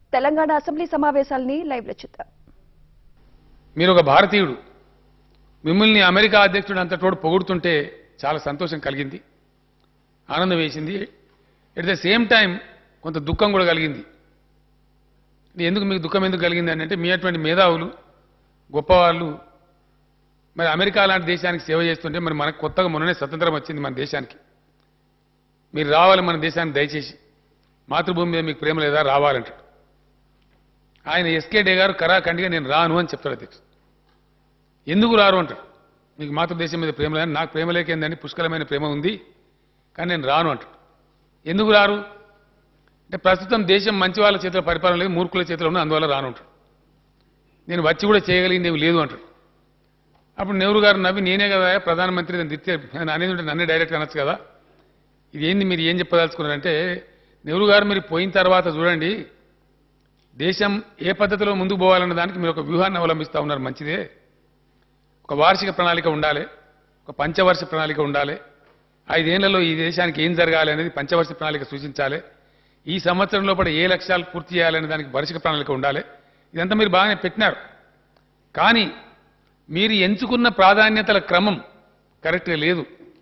Telangana assembly సమావేశాలని live లో చూద్దాం మీరు ఒక భారతీయుడు మిమ్మల్ని అమెరికా అధ్యక్షుడు అంత తోడు పొగుడుతుంటే చాలా సంతోషం కలిగింది ఆనందం వేసింది ఎట్ ద సేమ్ టైం కొంత దుఃఖం కూడా కలిగింది ఇది ఎందుకు మీకు దుఃఖం ఎందుకు కలిగింది అని అంటే మీ అటువంటి మేధావులు గొప్పవాళ్ళు మరి అమెరికా లాంటి దేశానికి సేవ చేస్తుంటే మరి మనకు కొత్తగా మొన్ననే స్వతంత్రం వచ్చింది మన దేశానికి మీరు రావాలి మన దేశానికి దయచేసి మాతృభూమి మీద మీకు ప్రేమ లేదా రావాలంటాడు ఆయన ఎస్కే డే గారు కరాఖండిగా నేను రాను అని చెప్తాడు అధ్యక్ష ఎందుకు రారు అంటారు మీకు మాతృదేశం మీద ప్రేమ లేదని నాకు ప్రేమ లేకేందని పుష్కలమైన ప్రేమ ఉంది కానీ నేను రాను అంటాడు ఎందుకు రారు అంటే ప్రస్తుతం దేశం మంచి వాళ్ళ చేతిలో పరిపాలన లేదు మూర్ఖుల చేతిలో ఉన్న అందువల్ల రాను అంటాడు నేను వచ్చి కూడా చేయగలిగింది ఏమి లేదు అంటాడు అప్పుడు నెహ్రూ గారు నవ్వి నేనే కదా ప్రధానమంత్రి అని తిట్టే ఆయన అనేది ఉంటే నన్నే డైరెక్ట్ అనొచ్చు కదా ఇది ఏంది మీరు ఏం చెప్పదలుచుకున్నారంటే నెహ్రూ గారు మీరు పోయిన తర్వాత చూడండి దేశం ఏ పద్ధతిలో ముందుకు పోవాలన్న దానికి మీరు ఒక వ్యూహాన్ని అవలంబిస్తూ ఉన్నారు మంచిదే ఒక వార్షిక ప్రణాళిక ఉండాలి ఒక పంచవర్ష ప్రణాళిక ఉండాలి ఐదేళ్లలో ఈ దేశానికి ఏం జరగాలి అనేది పంచవర్ష ప్రణాళిక సూచించాలి ఈ సంవత్సరం లోపల ఏ లక్ష్యాలు పూర్తి చేయాలనే దానికి వార్షిక ప్రణాళిక ఉండాలి ఇదంతా మీరు బాగానే పెట్టినారు కానీ మీరు ఎంచుకున్న ప్రాధాన్యతల క్రమం కరెక్ట్గా లేదు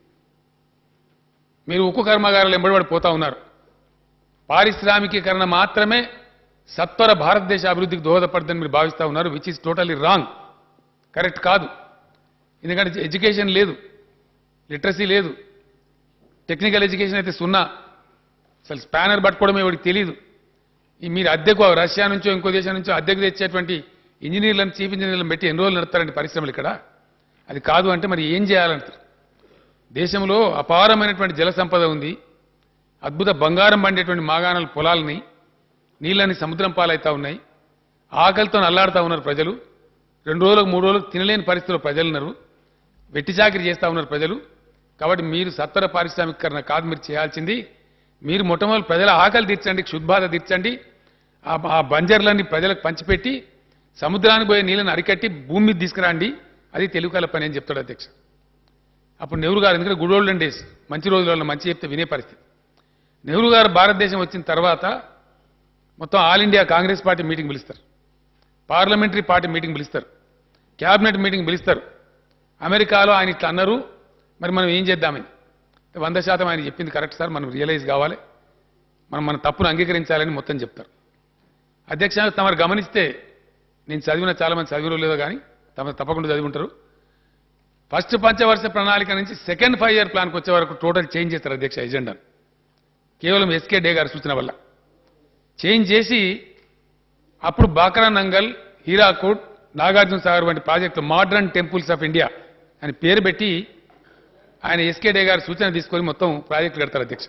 మీరు ఉక్కు కర్మాగారాలు ఎంబడిపడి పోతా ఉన్నారు పారిశ్రామికీకరణ మాత్రమే సత్వర భారతదేశ అభివృద్ధికి దోహదపడుతుందని మీరు భావిస్తూ ఉన్నారు which is totally wrong correct కాదు ఎందుకంటే ఎడ్యుకేషన్ లేదు లిటరసీ లేదు టెక్నికల్ ఎడ్యుకేషన్ అయితే సున్నా అసలు స్పానర్ పట్టుకోవడం ఎవరికి తెలియదు ఈ మీరు అద్దెకు రష్యా నుంచో ఇంకో దేశం నుంచో అద్దెకు తెచ్చేటువంటి ఇంజనీర్లను చీఫ్ ఇంజనీర్లను పెట్టి ఎన్ని రోజులు నడుపుతారండి పరిశ్రమలు ఇక్కడ అది కాదు అంటే మరి ఏం చేయాలంటారు దేశంలో అపారమైనటువంటి జల సంపద ఉంది అద్భుత బంగారం పండేటువంటి మాగాణాల పొలాలని నీళ్ళని సముద్రం పాలవుతా ఉన్నాయి ఆకలితో అల్లాడుతూ ఉన్నారు ప్రజలు రెండు రోజులకు మూడు రోజులకు తినలేని పరిస్థితిలో ప్రజలు ఉన్నారు వెట్టి చాకిరి చేస్తూ ఉన్నారు ప్రజలు కాబట్టి మీరు సత్వర పారిశ్రామికీకరణ కాదు మీరు చేయాల్సింది మీరు మొట్టమొదటి ప్రజల ఆకలి తీర్చండి క్షుద్బాధ తీర్చండి ఆ ఆ బంజర్లన్నీ ప్రజలకు పంచిపెట్టి సముద్రానికి పోయే నీళ్ళని అరికట్టి భూమి మీద తీసుకురండి అది తెలుగుకల పని అని చెప్తాడు అధ్యక్ష అప్పుడు నెహ్రూ గారు ఎందుకంటే గుడ్ ఓల్డెన్ డేస్ మంచి రోజులలో మంచి చెప్తే వినే పరిస్థితి నెహ్రూ గారు భారతదేశం వచ్చిన తర్వాత మొత్తం all India Congress party meeting పిలుస్తారు పార్లమెంటరీ పార్టీ మీటింగ్ పిలుస్తారు క్యాబినెట్ మీటింగ్ పిలుస్తారు అమెరికాలో ఆయన ఇట్లా అన్నారు మరి మనం ఏం చేద్దామని వంద శాతం ఆయన చెప్పింది కరెక్ట్ సార్ మనం రియలైజ్ కావాలి మనం మన తప్పును అంగీకరించాలని మొత్తం చెప్తారు అధ్యక్ష తమరు గమనిస్తే నేను చదివిన చాలా మంది చదివిన లేదో కానీ తమ తప్పకుండా చదివి ఉంటారు ఫస్ట్ పంచవర్ష ప్రణాళిక నుంచి సెకండ్ ఫైవ్ ఇయర్ ప్లాన్కి వచ్చే వరకు టోటల్ చేంజ్ చేస్తారు అధ్యక్ష ఎజెండాను కేవలం ఎస్కే డే గారి సూచన వల్ల చేంజ్ చేసి అప్పుడు బాక్రా నంగల్ హీరాకూట్ నాగార్జున సాగర్ వంటి ప్రాజెక్టులు మోడర్న్ టెంపుల్స్ ఆఫ్ ఇండియా అని పేరు పెట్టి ఆయన ఎస్కే డే గారి సూచన తీసుకొని మొత్తం ప్రాజెక్టులు కడతారు అధ్యక్ష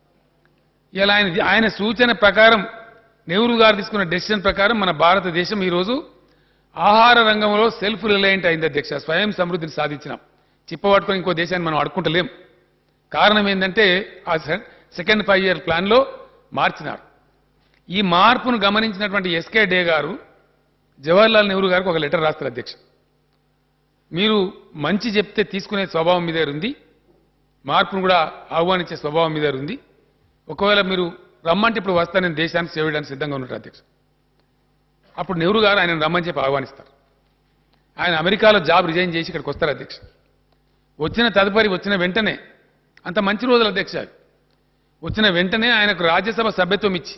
ఇలా ఆయన ఆయన సూచన ప్రకారం నెహ్రూ గారు తీసుకున్న డెసిషన్ ప్రకారం మన భారతదేశం ఈరోజు ఆహార రంగంలో సెల్ఫ్ రిలయంట్ అయింది అధ్యక్ష స్వయం సమృద్ధిని సాధించినాం చిప్పబట్టుకొని ఇంకో దేశాన్ని మనం అడుక్కుంటలేం కారణం ఏంటంటే ఆ సెకండ్ ఫైవ్ ఇయర్ ప్లాన్లో మార్చినారు ఈ మార్పును గమనించినటువంటి ఎస్కే డే గారు జవహర్లాల్ నెహ్రూ గారికి ఒక లెటర్ రాస్తారు అధ్యక్ష మీరు మంచి చెప్తే తీసుకునే స్వభావం మీద ఉంది మార్పును కూడా ఆహ్వానించే స్వభావం మీద ఉంది ఒకవేళ మీరు రమ్మంటే ఇప్పుడు వస్తా నేను దేశానికి సేవ చేయడానికి సిద్ధంగా ఉన్నట్టు అధ్యక్ష అప్పుడు నెహ్రూ గారు ఆయన రమ్మని చెప్పి ఆహ్వానిస్తారు ఆయన అమెరికాలో జాబ్ రిజైన్ చేసి ఇక్కడికి వస్తారు అధ్యక్ష వచ్చిన తదుపరి వచ్చిన వెంటనే అంత మంచి రోజులు అధ్యక్ష అవి. వచ్చిన వెంటనే ఆయనకు రాజ్యసభ సభ్యత్వం ఇచ్చి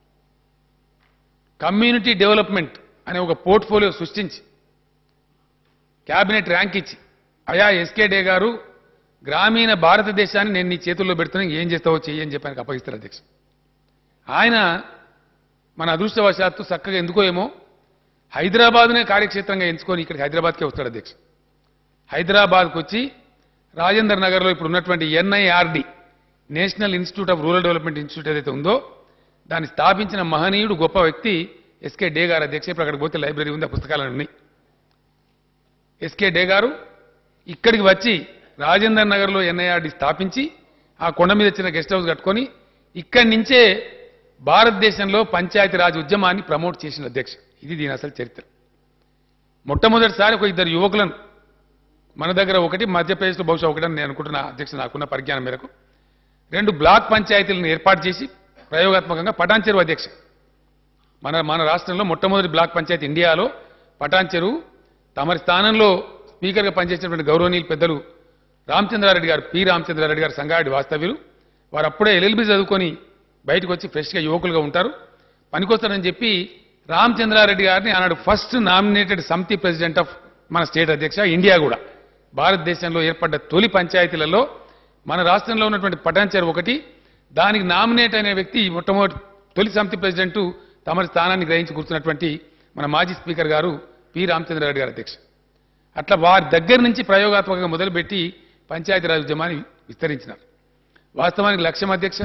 కమ్యూనిటీ డెవలప్మెంట్ అనే ఒక పోర్ట్ఫోలియో సృష్టించి క్యాబినెట్ ర్యాంక్ ఇచ్చి అయా ఎస్కే డే గారు గ్రామీణ భారతదేశాన్ని నేను నీ చేతుల్లో పెడుతున్నా ఏం చేస్తావో చెయ్యి అని చెప్పి ఆయనకు అప్పగిస్తారు అధ్యక్ష ఆయన మన అదృష్టవశాత్తు చక్కగా ఎందుకో ఏమో హైదరాబాద్నే కార్యక్షేత్రంగా ఎంచుకొని ఇక్కడికి హైదరాబాద్కే వస్తాడు అధ్యక్ష హైదరాబాద్కు వచ్చి రాజేందర్ నగర్లో ఇప్పుడు ఉన్నటువంటి NIRD national institute of rural development institute ఏదైతే ఉందో దాన్ని స్థాపించిన మహనీయుడు గొప్ప వ్యక్తి ఎస్కే డే గారు అధ్యక్ష ఇప్పుడు అక్కడికి పోతే లైబ్రరీ ఉంది ఆ పుస్తకాలు ఉన్నాయి ఎస్కే డే గారు ఇక్కడికి వచ్చి రాజేందర్ నగర్లో ఎన్ఐఆర్డి స్థాపించి ఆ కొండ మీద చిన్న గెస్ట్ హౌస్ కట్టుకొని ఇక్కడి నుంచే భారతదేశంలో పంచాయతీరాజ్ ఉద్యమాన్ని ప్రమోట్ చేసిన అధ్యక్ష ఇది దీని అసలు చరిత్ర మొట్టమొదటిసారి ఒక ఇద్దరు యువకులను మన దగ్గర ఒకటి మధ్యప్రదేశ్లో బహుశా ఒకటని నేను అనుకుంటున్నా అధ్యక్ష నాకున్న పరిజ్ఞానం మేరకు రెండు బ్లాక్ పంచాయతీలను ఏర్పాటు చేసి ప్రయోగాత్మకంగా పటాన్చెరు అధ్యక్ష మన మన రాష్ట్రంలో మొట్టమొదటి బ్లాక్ పంచాయతీ ఇండియాలో పటాన్ చెరువు తమరి స్థానంలో స్పీకర్గా పనిచేసినటువంటి గౌరవనీయులు పెద్దలు రామచంద్రారెడ్డి గారు పి రామచంద్రారెడ్డి గారు సంగారెడ్డి వాస్తవ్యులు వారు అప్పుడే ఎల్ఎల్బి చదువుకొని బయటకు వచ్చి ఫ్రెష్గా యువకులుగా ఉంటారు పనికొస్తారని చెప్పి రామచంద్రారెడ్డి గారిని ఆనాడు ఫస్ట్ నామినేటెడ్ సమితి ప్రెసిడెంట్ ఆఫ్ మన స్టేట్ అధ్యక్ష ఇండియా కూడా భారతదేశంలో ఏర్పడ్డ తొలి పంచాయతీలలో మన రాష్ట్రంలో ఉన్నటువంటి పటాన్చర్ ఒకటి దానికి నామినేట్ అయిన వ్యక్తి మొట్టమొదటి తొలి సమితి ప్రెసిడెంట్ తమరి స్థానాన్ని గ్రహించి కూర్చున్నటువంటి మన మాజీ స్పీకర్ గారు పి రామచంద్రారెడ్డి గారు అధ్యక్ష అట్లా వారి దగ్గర నుంచి ప్రయోగాత్మకంగా మొదలుపెట్టి పంచాయతీరాజ్ ఉద్యమాన్ని విస్తరించినారు వాస్తవానికి లక్ష్యం అధ్యక్ష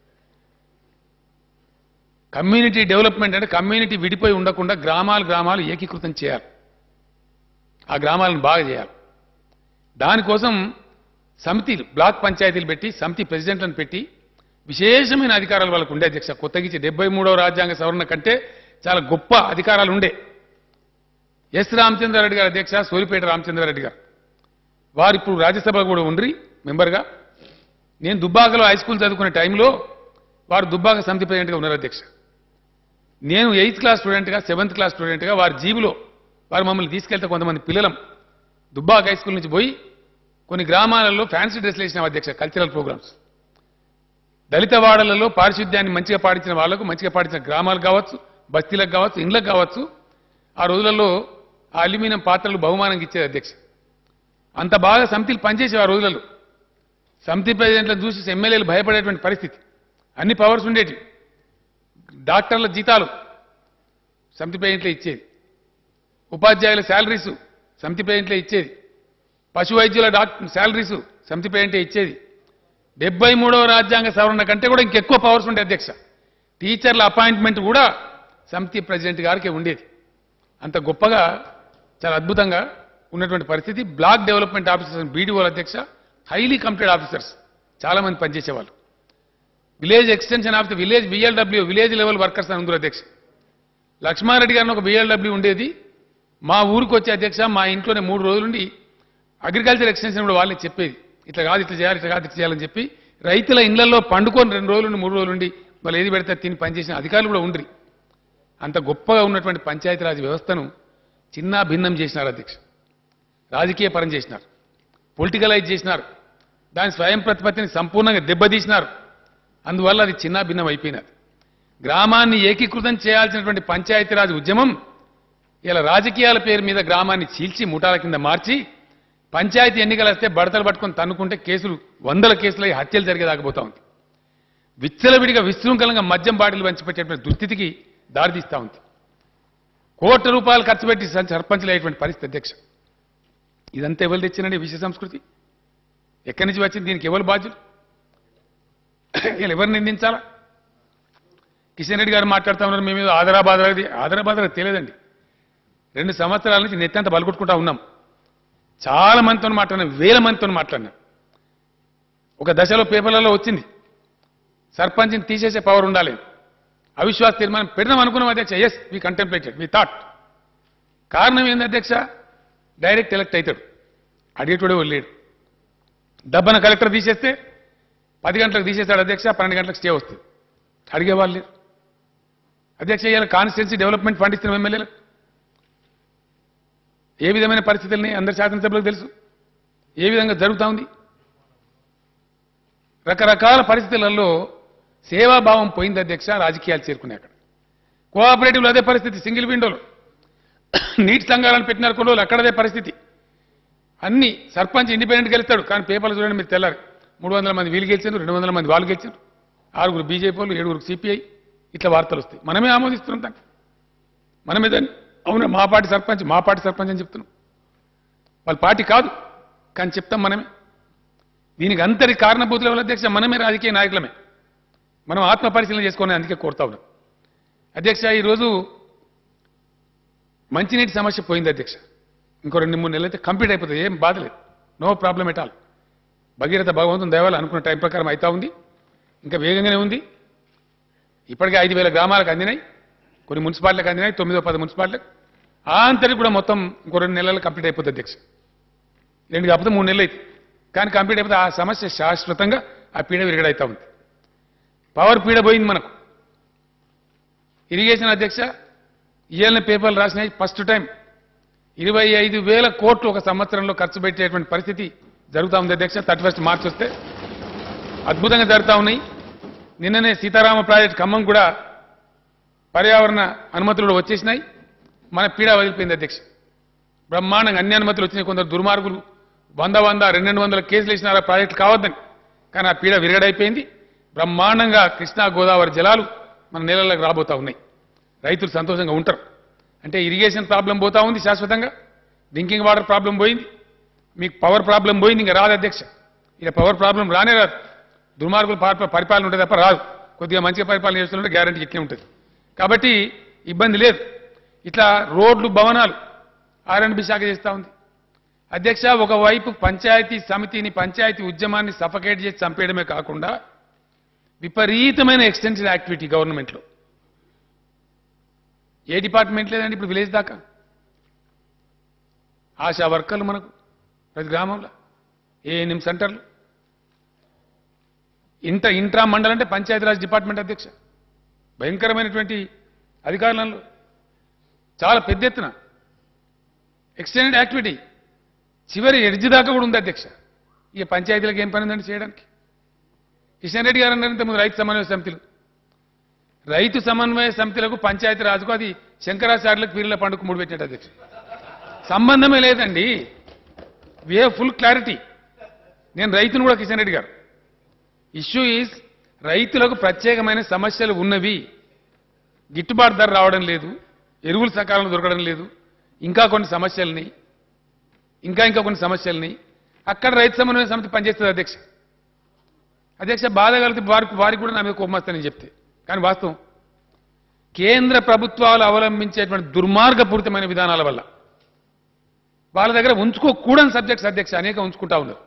కమ్యూనిటీ డెవలప్మెంట్ అంటే కమ్యూనిటీ విడిపోయి ఉండకుండా గ్రామాలు గ్రామాలు ఏకీకృతం చేయాలి ఆ గ్రామాలను బాగా చేయాలి దానికోసం సమితిలు బ్లాక్ పంచాయతీలు పెట్టి సమితి ప్రెసిడెంట్లను పెట్టి విశేషమైన అధికారాలు వాళ్ళకు ఉండే అధ్యక్ష కొత్తగిచ్చి డెబ్బై మూడవ రాజ్యాంగ సవరణ కంటే చాలా గొప్ప అధికారాలు ఉండే ఎస్ రామచంద్రారెడ్డి గారు అధ్యక్ష సోలిపేట రామచంద్రారెడ్డి గారు వారు ఇప్పుడు రాజ్యసభ కూడా ఉండ్రి మెంబర్గా నేను దుబ్బాకలో హై స్కూల్ చదువుకునే టైంలో వారు దుబ్బాక సమితి ప్రెసిడెంట్గా ఉన్నారు అధ్యక్ష నేను ఎయిత్ క్లాస్ స్టూడెంట్గా సెవెంత్ క్లాస్ స్టూడెంట్గా వారి జీబులో వారు మమ్మల్ని తీసుకెళ్తే కొంతమంది పిల్లలం దుబ్బాక హై స్కూల్ నుంచి పోయి కొన్ని గ్రామాలలో ఫ్యాన్సీ డ్రెస్లు వేసిన అధ్యక్ష కల్చరల్ ప్రోగ్రామ్స్ దళిత వాడలలో పారిశుద్ధ్యాన్ని మంచిగా పాటించిన వాళ్లకు మంచిగా పాటించిన గ్రామాలు కావచ్చు బస్తీలకు కావచ్చు ఇండ్లకు కావచ్చు ఆ రోజులలో ఆ అల్యూమినియం పాత్రలు బహుమానంగా ఇచ్చేది అధ్యక్ష అంత బాగా సమితిలు పనిచేసే ఆ రోజులలో సమితి ప్రెసిడెంట్లను చూసి ఎమ్మెల్యేలు భయపడేటువంటి పరిస్థితి అన్ని పవర్స్ ఉండేటివి డాక్టర్ల జీతాలు సమితి ప్రెసిడెంట్లే ఇచ్చేది ఉపాధ్యాయుల శాలరీసు సమితి ప్రెసిడెంట్లే ఇచ్చేది పశు వైద్యుల డాక్టర్ శాలరీసు సమితి ప్రెసిడెంటే ఇచ్చేది డెబ్బై మూడవ రాజ్యాంగ సవరణ కంటే కూడా ఇంకెక్కువ పవర్స్ ఉండే అధ్యక్ష టీచర్ల అపాయింట్మెంట్ కూడా సమితి ప్రెసిడెంట్ గారికి ఉండేది అంత గొప్పగా చాలా అద్భుతంగా ఉన్నటువంటి పరిస్థితి బ్లాక్ డెవలప్మెంట్ ఆఫీసర్స్ బీడీఓల అధ్యక్ష హైలీ కంప్లీట్ ఆఫీసర్స్ చాలా మంది పనిచేసేవాళ్ళు village extension of the village BLW village level workers అని ఉందరు అధ్యక్ష లక్ష్మారెడ్డి గారిని ఒక బిఎల్డబ్ల్యూ ఉండేది మా ఊరికి వచ్చే అధ్యక్ష మా ఇంట్లోనే మూడు రోజుల నుండి అగ్రికల్చర్ ఎక్స్టెన్షన్ కూడా వాళ్ళని చెప్పేది ఇట్లా కాదు ఇట్లా చేయాలి ఇట్లా కాదు ఇట్లా చేయాలని చెప్పి రైతుల ఇళ్లలో పండుకొని రెండు రోజుల నుండి మూడు రోజుల నుండి వాళ్ళు ఏది పెడితే తిని పనిచేసిన అధికారులు కూడా ఉండ్రి అంత గొప్పగా ఉన్నటువంటి పంచాయతీరాజ్ వ్యవస్థను చిన్న భిన్నం చేసినారు అధ్యక్ష రాజకీయ పరం చేసినారు పొలిటికలైజ్ చేసినారు దాని స్వయం ప్రతిపత్తిని సంపూర్ణంగా దెబ్బతీసినారు అందువల్ల అది చిన్న భిన్నం అయిపోయినది గ్రామాన్ని ఏకీకృతం చేయాల్సినటువంటి పంచాయతీరాజ్ ఉద్యమం ఇలా రాజకీయాల పేరు మీద గ్రామాన్ని చీల్చి ముఠాల కింద మార్చి పంచాయతీ ఎన్నికలు వస్తే బడతలు పట్టుకొని తన్నుకుంటే కేసులు వందల కేసులై హత్యలు జరిగేదాకపోతా ఉంది విచ్చలవిడిగా విశృంఖలంగా మద్యం బాటిల్ పంచిపెట్టేటువంటి దుస్థితికి దారితీస్తా ఉంది కోట్ల రూపాయలు ఖర్చు పెట్టి సర్- సర్పంచులు అయ్యేటువంటి పరిస్థితి అధ్యక్ష ఇదంతా ఎవరు తెచ్చినండి విషయ సంస్కృతి ఎక్కడి నుంచి వచ్చింది దీనికి ఎవరు బాధ్యులు వీళ్ళు ఎవరు నిందించాలా కిషన్ రెడ్డి గారు మాట్లాడుతూ ఉన్నారు మేము ఏదో ఆదరాబాద్ ఆదరాబాద్ తెలియదండి రెండు సంవత్సరాల నుంచి నెత్తంత బలగొట్టుకుంటా ఉన్నాం చాలా మందితో మాట్లాడినాం వేల మందితో మాట్లాడినాం ఒక దశలో పేపర్లలో వచ్చింది సర్పంచ్ని తీసేసే పవర్ ఉండాలి అవిశ్వాస తీర్మానం పెడదాం అనుకున్నాం అధ్యక్ష yes we contemplated we thought కారణం ఏంది అధ్యక్ష డైరెక్ట్ ఎలక్ట్ అవుతాడు అడిగేటోడే లేడు డబ్బన కలెక్టర్ తీసేస్తే పది గంటలకు తీసేస్తాడు అధ్యక్ష పన్నెండు గంటలకు స్టే వస్తుంది అడిగేవాళ్ళు లేరు అధ్యక్ష ఇవాళ కాన్స్టిట్యున్సీ డెవలప్మెంట్ ఫండ్ ఇస్తున్న ఎమ్మెల్యేలకు ఏ విధమైన పరిస్థితుల్ని అందరి శాసనసభ్యులకు తెలుసు ఏ విధంగా జరుగుతా ఉంది రకరకాల పరిస్థితులలో సేవాభావం పోయింది అధ్యక్ష రాజకీయాలు చేరుకునే అక్కడ కోఆపరేటివ్లో అదే పరిస్థితి సింగిల్ విండోలో నీటి సంఘాలను పెట్టినారు కొన్ని రోజులు అక్కడ అదే పరిస్థితి అన్ని సర్పంచ్ ఇండిపెండెంట్ గెలుస్తాడు కానీ పేపర్లు చూడండి మీరు తెల్లారు మూడు వందల మంది వీళ్ళు గెలిచారు రెండు వందల మంది వాళ్ళు గెలిచారు ఆరుగురు బీజేపీ వాళ్ళు ఏడుగురు సిపిఐ ఇట్లా వార్తలు వస్తాయి మనమే ఆమోదిస్తున్నాం దాన్ని మనమే దాన్ని అవును మా పార్టీ సర్పంచ్ మా పార్టీ సర్పంచ్ అని చెప్తున్నాం వాళ్ళ పార్టీ కాదు కానీ చెప్తాం మనమే దీనికి అంతటి కారణభూతుల వల్ల అధ్యక్ష మనమే రాజకీయ నాయకులమే మనం ఆత్మ పరిశీలన చేసుకొని అందుకే కోరుతా ఉన్నాం అధ్యక్ష ఈరోజు మంచినీటి సమస్య పోయింది అధ్యక్ష ఇంకో రెండు మూడు నెలలు అయితే కంప్లీట్ అయిపోతుంది ఏం బాధ లేదు no problem at all Bhagiratha భగవంతుని దయవాళ్ళు అనుకున్న టైం ప్రకారం అవుతా ఉంది ఇంకా వేగంగానే ఉంది ఇప్పటికే ఐదు వేల గ్రామాలకు అందినాయి కొన్ని మున్సిపాలిటీలకు అందినాయి తొమ్మిదో పది మున్సిపాలిటీలకు ఆ అంతరికి కూడా మొత్తం ఇంకో రెండు నెలలు కంప్లీట్ అయిపోతుంది అధ్యక్ష రెండు కాకపోతే మూడు నెలలు అయితే కానీ కంప్లీట్ అయిపోతే ఆ సమస్య శాశ్వతంగా ఆ పీడ విరగడైతా ఉంది పవర్ పీడ పోయింది మనకు ఇరిగేషన్ అధ్యక్ష ఇయ్యాలని పేపర్లు రాసినాయి ఫస్ట్ టైం ఇరవై ఐదు వేల కోట్లు ఒక సంవత్సరంలో ఖర్చు పెట్టేటువంటి పరిస్థితి జరుగుతా ఉంది అధ్యక్ష థర్టీ ఫస్ట్ మార్చ్ వస్తే అద్భుతంగా జరుగుతా ఉన్నాయి నిన్ననే సీతారామ ప్రాజెక్ట్ ఖమ్మం కూడా పర్యావరణ అనుమతులు కూడా వచ్చేసినాయి మన పీడ వదిలిపోయింది అధ్యక్ష బ్రహ్మాండంగా అన్ని అనుమతులు వచ్చినాయి కొందరు దుర్మార్గులు వంద వంద రెండు రెండు వందల కేసులు ఇచ్చినారు ఆ ప్రాజెక్టు కావద్దని కానీ ఆ పీడ విరగడైపోయింది బ్రహ్మాండంగా కృష్ణా గోదావరి జలాలు మన నీళ్ళలోకి రాబోతా ఉన్నాయి రైతులు సంతోషంగా ఉంటారు అంటే ఇరిగేషన్ ప్రాబ్లం పోతా ఉంది శాశ్వతంగా డ్రింకింగ్ వాటర్ ప్రాబ్లం పోయింది మీకు పవర్ ప్రాబ్లం పోయింది ఇంకా రాదు అధ్యక్ష ఇక పవర్ ప్రాబ్లం రానే రాదు దుర్మార్గులు పా- పరిపాలన ఉంటుంది తప్ప రాదు కొద్దిగా మంచిగా పరిపాలన చేస్తుంటే గ్యారంటీ ఇట్లే ఉంటుంది కాబట్టి ఇబ్బంది లేదు ఇట్లా రోడ్లు భవనాలు ఆర్ఎండ్బి శాఖ చేస్తూ ఉంది అధ్యక్ష ఒకవైపు పంచాయతీ సమితిని పంచాయతీ ఉద్యమాన్ని సఫకేట్ చేసి చంపేయడమే కాకుండా విపరీతమైన ఎక్స్టెన్షన్ యాక్టివిటీ గవర్నమెంట్లో ఏ డిపార్ట్మెంట్ లేదండి ఇప్పుడు విలేజ్ దాకా ఆశా వర్కర్లు మనకు ప్రతి గ్రామంలో ఏఎన్ఎం సెంటర్లు ఇంట ఇంట్రా మండలం అంటే పంచాయతీరాజ్ డిపార్ట్మెంట్ అధ్యక్ష భయంకరమైనటువంటి అధికారులలో చాలా పెద్ద ఎత్తున ఎక్స్టెండెడ్ యాక్టివిటీ చివరి ఎడ్జి దాకా కూడా ఉంది అధ్యక్ష ఇక పంచాయతీలకు ఏం పని ఉందండి చేయడానికి కిషన్ రెడ్డి గారు అన్నారు ఇంతకుముందు రైతు సమన్వయ సమితిలు రైతు సమన్వయ సమితిలకు పంచాయతీ రాజుకు అది శంకరాచార్యులకు పీర్ల పండుగ మూడు పెట్టినట్టు అధ్యక్ష సంబంధమే లేదండి వే ఫుల్ క్లారిటీ నేను రైతును కూడా కిషన్ రెడ్డి గారు ఇష్యూ ఈజ్ రైతులకు ప్రత్యేకమైన సమస్యలు ఉన్నవి గిట్టుబాటు ధర రావడం లేదు ఎరువులు సకాలంలో దొరకడం లేదు ఇంకా కొన్ని సమస్యల్ని ఇంకా ఇంకా కొన్ని సమస్యల్ని అక్కడ రైతు సమన్వయ సమితి పనిచేస్తుంది అధ్యక్ష అధ్యక్ష బాధ కలిగితే వారికి వారికి కూడా నా మీద కోపమస్తానని చెప్తే కానీ వాస్తవం కేంద్ర ప్రభుత్వాలు అవలంబించేటువంటి దుర్మార్గపూరితమైన విధానాల వల్ల వాళ్ళ దగ్గర ఉంచుకోకూడని సబ్జెక్ట్స్ అధ్యక్ష అనేక ఉంచుకుంటా ఉన్నారు